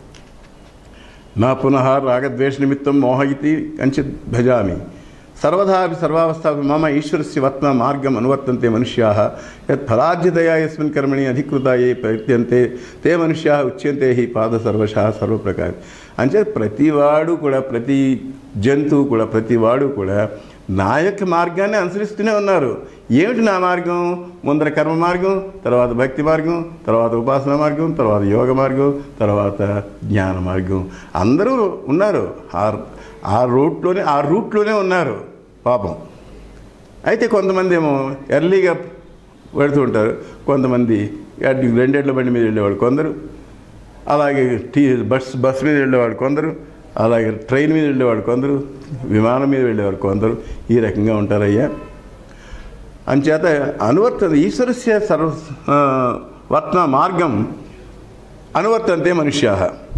A: నా పునః రాగద్వేష నిమిత్తం మోహయితి కంచిత్ భజామి సర్వదా అపి సర్వావస్థాపి మమ ఈశ్వరస్య వత్న మార్గం అనువర్తంతే మనుష్యా యత్ ఫలార్జితయా యస్మిన్ కర్మణి అధికృత ఏ ప్రయత్యంతే తే మనుష్యా ఉచ్యంతే హి పాద సర్వశ సర్వప్రకారం అంటే ప్రతివాడు కూడా ప్రతి జంతువు కూడా ప్రతివాడు కూడా నా యొక్క మార్గాన్ని అనుసరిస్తూనే ఉన్నారు ఏమిటి నా మార్గం ముందర కర్మ మార్గం తర్వాత భక్తి మార్గం తర్వాత ఉపాసన మార్గం తర్వాత యోగ మార్గం తర్వాత జ్ఞాన మార్గం అందరూ ఉన్నారు ఆ ఆ రూట్లోనే ఆ రూట్లోనే ఉన్నారు పాపం అయితే కొంతమంది ఏమో ఎర్లీగా పెడుతూ ఉంటారు కొంతమంది అటు రెండేళ్ల బండి మీద వెళ్ళేవాడు కొందరు అలాగే టీ బస్ బస్ మీద వెళ్ళేవాడు కొందరు అలాగే ట్రైన్ మీద వెళ్ళేవాడు కొందరు విమానం మీద వెళ్ళేవాడు కొందరు ఈ రకంగా ఉంటారయ్యా అంచేత అనువర్తన ఈశ్వరస్య సర్వ ఆ, వర్తన మార్గం అనువర్తంతే మనుష్యా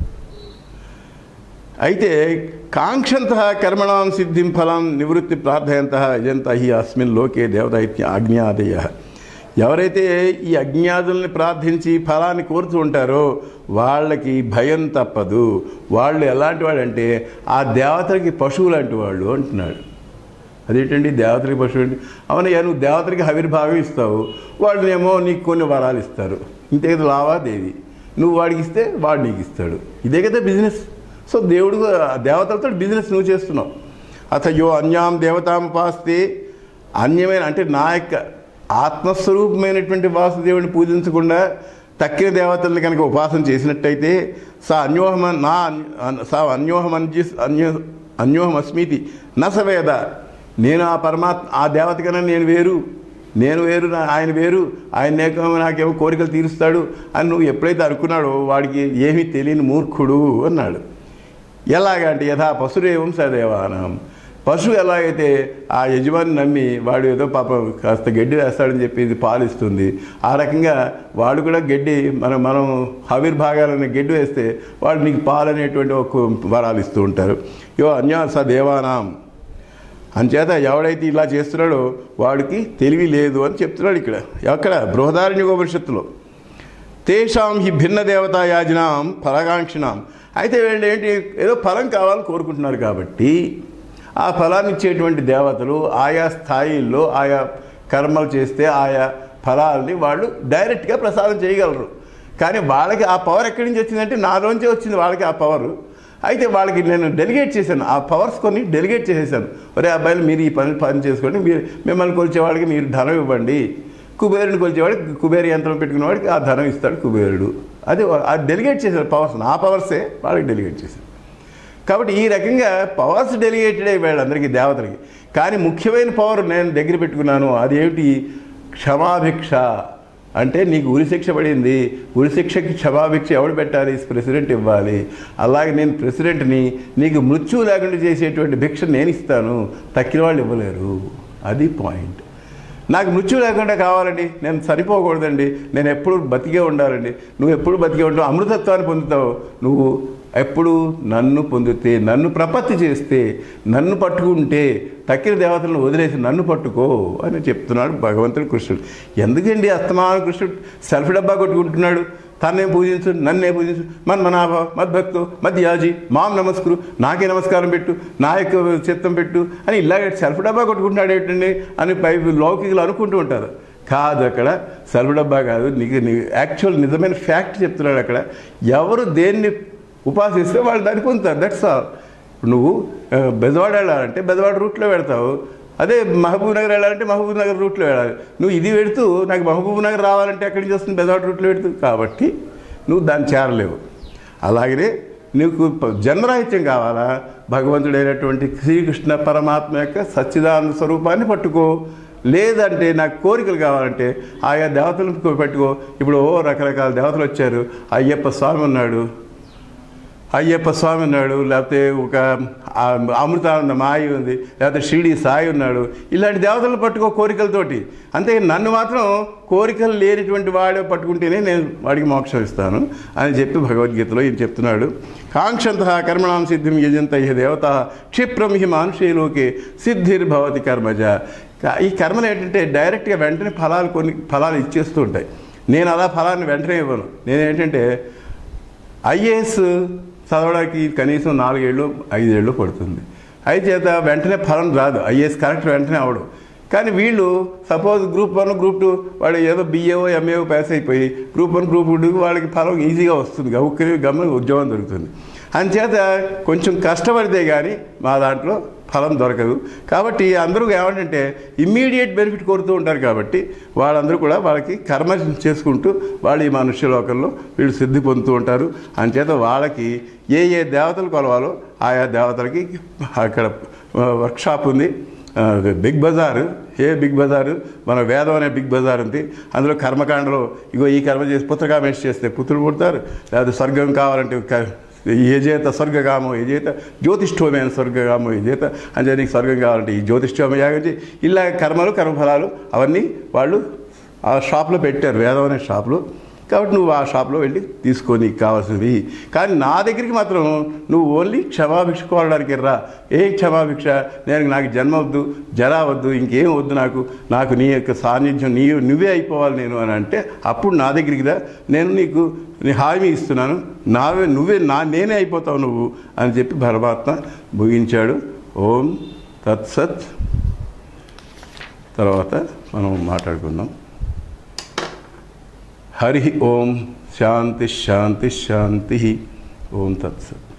A: అయితే కాంక్షంత కర్మణాం సిద్ధిం ఫలం నివృత్తి ప్రార్థయంత యజంత హి అస్మిన్ లోకే దేవత ఇత్య అజ్ఞాదయ ఎవరైతే ఈ అజ్ఞాదుల్ని ప్రార్థించి ఫలాన్ని కోరుతూ ఉంటారో వాళ్ళకి భయం తప్పదు వాళ్ళు ఎలాంటి వాళ్ళంటే ఆ దేవతలకి పశువు లాంటి వాళ్ళు అంటున్నాడు అదేంటండి దేవతలకి పశువు అంటే అవునయ్యా నువ్వు దేవతలకి ఆవిర్భాగం ఇస్తావు వాళ్ళనేమో నీకు కొన్ని వరాలు ఇస్తారు ఇంతే కదా లావాదేవి నువ్వు వాడికి ఇస్తే వాడు నీకు ఇస్తాడు ఇదే కదా బిజినెస్ సో దేవుడు ఆ దేవతలతో బిజినెస్ నువ్వు చేస్తున్నావు అతయో అన్యాం దేవతాం పాస్తే అన్యమైన అంటే నా యొక్క ఆత్మస్వరూపమైనటువంటి వాసుదేవుడిని పూజించకుండా తక్కిన దేవతల్ని కనుక ఉపాసన చేసినట్టయితే సా అన్యోహమ నా అన్- సా అన్యోహం అన్జి అన్యో అన్యోహం అస్మితి నసవేద నేను ఆ పరమాత్మ ఆ దేవత కన్నా నేను వేరు నేను వేరు నా- ఆయన వేరు ఆయన ఏకేమో నాకేమో కోరికలు తీరుస్తాడు అని నువ్వు ఎప్పుడైతే అనుకున్నాడో వాడికి ఏమీ తెలియని మూర్ఖుడు అన్నాడు ఎలాగంటే యథా పశురేవం సదేవానం పశువు ఎలాగైతే ఆ యజమాని నమ్మి వాడు ఏదో పాపం కాస్త గడ్డి వేస్తాడని చెప్పి ఇది పాలిస్తుంది ఆ రకంగా వాడు కూడా గడ్డి మనం మనం ఆవిర్భాగాలని గడ్డి వేస్తే వాడు నీకు పాలు అనేటువంటి ఒక వరాలు ఇస్తూ ఉంటారు యో అన్యాస దేవానాం అంచేత ఎవడైతే ఇలా చేస్తున్నాడో వాడికి తెలివి లేదు అని చెప్తున్నాడు ఇక్కడ ఎక్కడ బృహదారణ్యోపనిషత్తులో తేషాం హి భిన్న దేవతా యాజనాం ఫలకాంక్షినాం అయితే వీళ్ళు ఏంటి ఏదో ఫలం కావాలని కోరుకుంటున్నారు కాబట్టి ఆ ఫలాన్ని ఇచ్చేటువంటి దేవతలు ఆయా స్థాయిల్లో ఆయా కర్మలు చేస్తే ఆయా ఫలాల్ని వాళ్ళు డైరెక్ట్గా ప్రసాదం చేయగలరు కానీ వాళ్ళకి ఆ పవర్ ఎక్కడి నుంచి వచ్చిందంటే నాలోంచే వచ్చింది వాళ్ళకి ఆ పవర్ అయితే వాళ్ళకి నేను డెలిగేట్ చేశాను ఆ పవర్స్ కొన్ని డెలిగేట్ చేసేసాను ఒరే అబ్బాయిలు మీరు ఈ పని పని చేసుకోండి మీరు మిమ్మల్ని కొలిచే వాళ్ళకి మీరు ధనం ఇవ్వండి కుబేరుని కొలిచేవాడికి కుబేరు యంత్రం పెట్టుకున్న వాడికి ఆ ధనం ఇస్తాడు కుబేరుడు అది అది డెలిగేట్ చేశారు పవర్స్ నా పవర్సే వాళ్ళకి డెలిగేట్ చేశారు కాబట్టి ఈ రకంగా పవర్స్ డెలిగేటెడ్ అయ్యాడు అందరికీ దేవతలకి కానీ ముఖ్యమైన పవర్ నేను దగ్గర పెట్టుకున్నాను అదేమిటి క్షమాభిక్ష అంటే నీకు ఉరిశిక్ష పడింది ఉరిశిక్షకి క్షమాభిక్ష ఎవడు పెట్టాలి ప్రెసిడెంట్ ఇవ్వాలి అలాగే నేను ప్రెసిడెంట్ని నీకు మృత్యువు లేకుండా చేసేటువంటి భిక్ష నేను ఇస్తాను తక్కిన వాళ్ళు ఇవ్వలేరు అది పాయింట్ నాకు మృత్యు లేకుండా కావాలండి నేను చనిపోకూడదండి నేను ఎప్పుడు బతికే ఉండాలండి నువ్వు ఎప్పుడు బతికే ఉంటావు అమృతత్వాన్ని పొందుతావు నువ్వు ఎప్పుడు నన్ను పొందితే నన్ను ప్రపత్తి చేస్తే నన్ను పట్టుకుంటే తక్కిన దేవతలను వదిలేసి నన్ను పట్టుకో అని చెప్తున్నాడు భగవంతుడు కృష్ణుడు ఎందుకండి అస్తమాన కృష్ణుడు సెల్ఫ్ డబ్బా కొట్టుకుంటున్నాడు తన్నే పూజించు నన్నే పూజించు మన్మనాభ మద్భక్తు మధ్యాజి మాం నమస్కరు నాకే నమస్కారం పెట్టు నా యొక్క చిత్తం పెట్టు అని ఇలాగ సెల్ఫ్ డబ్బా కొట్టుకుంటున్నాడు ఏంటండి అని పై లౌకికులు అనుకుంటూ ఉంటారు కాదు అక్కడ సెల్ఫ్ డబ్బా కాదు నీకు నీ యాక్చువల్ నిజమైన ఫ్యాక్ట్ చెప్తున్నాడు అక్కడ ఎవరు దేన్ని ఉపాసిస్తే వాళ్ళు దాన్ని పొందుతారు దట్స్ ఆల్ నువ్వు ఆ, బెజవాడ వెళ్ళాలంటే బెజవాడ రూట్లో పెడతావు అదే మహబూబ్ నగర్ వెళ్ళాలంటే మహబూబ్ నగర్ రూట్లో వెళ్ళాలి నువ్వు ఇది పెడుతూ నాకు మహబూబ్ నగర్ రావాలంటే ఎక్కడి నుంచి వస్తుంది బెజవాడ రూట్లో పెడుతూ కాబట్టి నువ్వు దాన్ని చేరలేవు అలాగనే నీకు ప- జన్మరాహిత్యం కావాలా భగవంతుడైనటువంటి శ్రీకృష్ణ పరమాత్మ యొక్క సచ్చిదానంద స్వరూపాన్ని పట్టుకో లేదంటే నాకు కోరికలు కావాలంటే ఆయా దేవతలను పెట్టుకో ఇప్పుడు ఓ రకరకాల దేవతలు వచ్చారు అయ్యప్ప స్వామి ఉన్నాడు అయ్యప్ప స్వామి ఉన్నాడు లేకపోతే ఒక ఆ అమృతానంద మాయి ఉంది లేకపోతే షిరిడి సాయి ఉన్నాడు ఇలాంటి దేవతలను పట్టుకో కోరికలతోటి అంతే నన్ను మాత్రం కోరికలు లేనిటువంటి వాడే పట్టుకుంటేనే నేను వాడికి మోక్షం ఇస్తాను అని చెప్పి భగవద్గీతలో ఈయన చెప్తున్నాడు కాంక్షంత కర్మణాం సిద్ధిం యజంత ఇహ దేవత క్షిప్రం హి మానుషేలోకే సిద్ధిర్భవతి కర్మజ కా- ఈ కర్మలు ఏంటంటే డైరెక్ట్గా వెంటనే ఫలాలు కొన్ని ఫలాలు ఇచ్చేస్తూ ఉంటాయి నేను అలా ఫలాన్ని వెంటనే ఇవ్వను నేనేంటంటే ఐఏఎస్ చదవడానికి కనీసం నాలుగేళ్ళు ఐదేళ్ళు పడుతుంది అయిచేత వెంటనే ఫలం రాదు ఐఏఎస్ కరెక్ట్ వెంటనే అవడు కానీ వీళ్ళు suppose group one group two వాడు ఏదో బిఏఓ ఎంఏఓ పాస్ అయిపోయి గ్రూప్ వన్ గ్రూప్ టూ వాళ్ళకి ఫలం ఈజీగా వస్తుంది గౌక్కరి గమ్మ ఉద్యోగం దొరుకుతుంది అంచేత కొంచెం కష్టపడితే కానీ మా దాంట్లో ఫలం దొరకదు కాబట్టి అందరూ ఏమంటే ఇమ్మీడియట్ బెనిఫిట్ కోరుతూ ఉంటారు కాబట్టి వాళ్ళందరూ కూడా వాళ్ళకి కర్మ చేసుకుంటూ వాళ్ళు ఈ మనుష్య లోకంలో వీళ్ళు సిద్ధి పొందుతూ ఉంటారు అంచేత వాళ్ళకి ఏ ఏ దేవతలు కొలవాలో ఆయా దేవతలకి అక్కడ వర్క్షాప్ ఉంది ఆ, బిగ్ బజార్ ఏ బిగ్ బజారు మన వేదం అనే బిగ్ బజార్ ఉంది అందులో కర్మకాండలో ఇగో ఈ కర్మ చేసి పుత్రకామేష్ చేస్తే పుత్రుడు పుడతారు లేదా స్వర్గం కావాలంటే క- ఏ చేత స్వర్గగామో ఏ చేత జ్యోతిష్ఠోమైన స్వర్గగామో ఏ చేత అంటే నీకు స్వర్గం కావాలంటే ఈ జ్యోతిష్ఠోమ యాగం చేయి ఇలా కర్మలు కర్మఫలాలు అవన్నీ వాళ్ళు ఆ షాప్లో పెట్టారు వేదం అనే షాప్లో కాబట్టి నువ్వు ఆ షాప్లో వెళ్ళి తీసుకో నీకు కావాల్సినవి కానీ నా దగ్గరికి మాత్రం నువ్వు ఓన్లీ క్షమాభిక్ష కోరడానికి రా ఏ క్షమాభిక్ష నేను నాకు జన్మ వద్దు జరా వద్దు ఇంకేం వద్దు నాకు నాకు నీ యొక్క సాన్నిధ్యం నీ నువ్వే అయిపోవాలి నేను అని అంటే అప్పుడు నా దగ్గరికి రా నేను నీకు నీ హామీ ఇస్తున్నాను నావే నువ్వే నా నేనే అయిపోతావు నువ్వు అని చెప్పి పరమాత్మ ముగించాడు ఓం తత్సత్ తర్వాత మనం మాట్లాడుకుందాం హరి ఓం శాంతి శాంతి శాంతి ఓం తత్సత్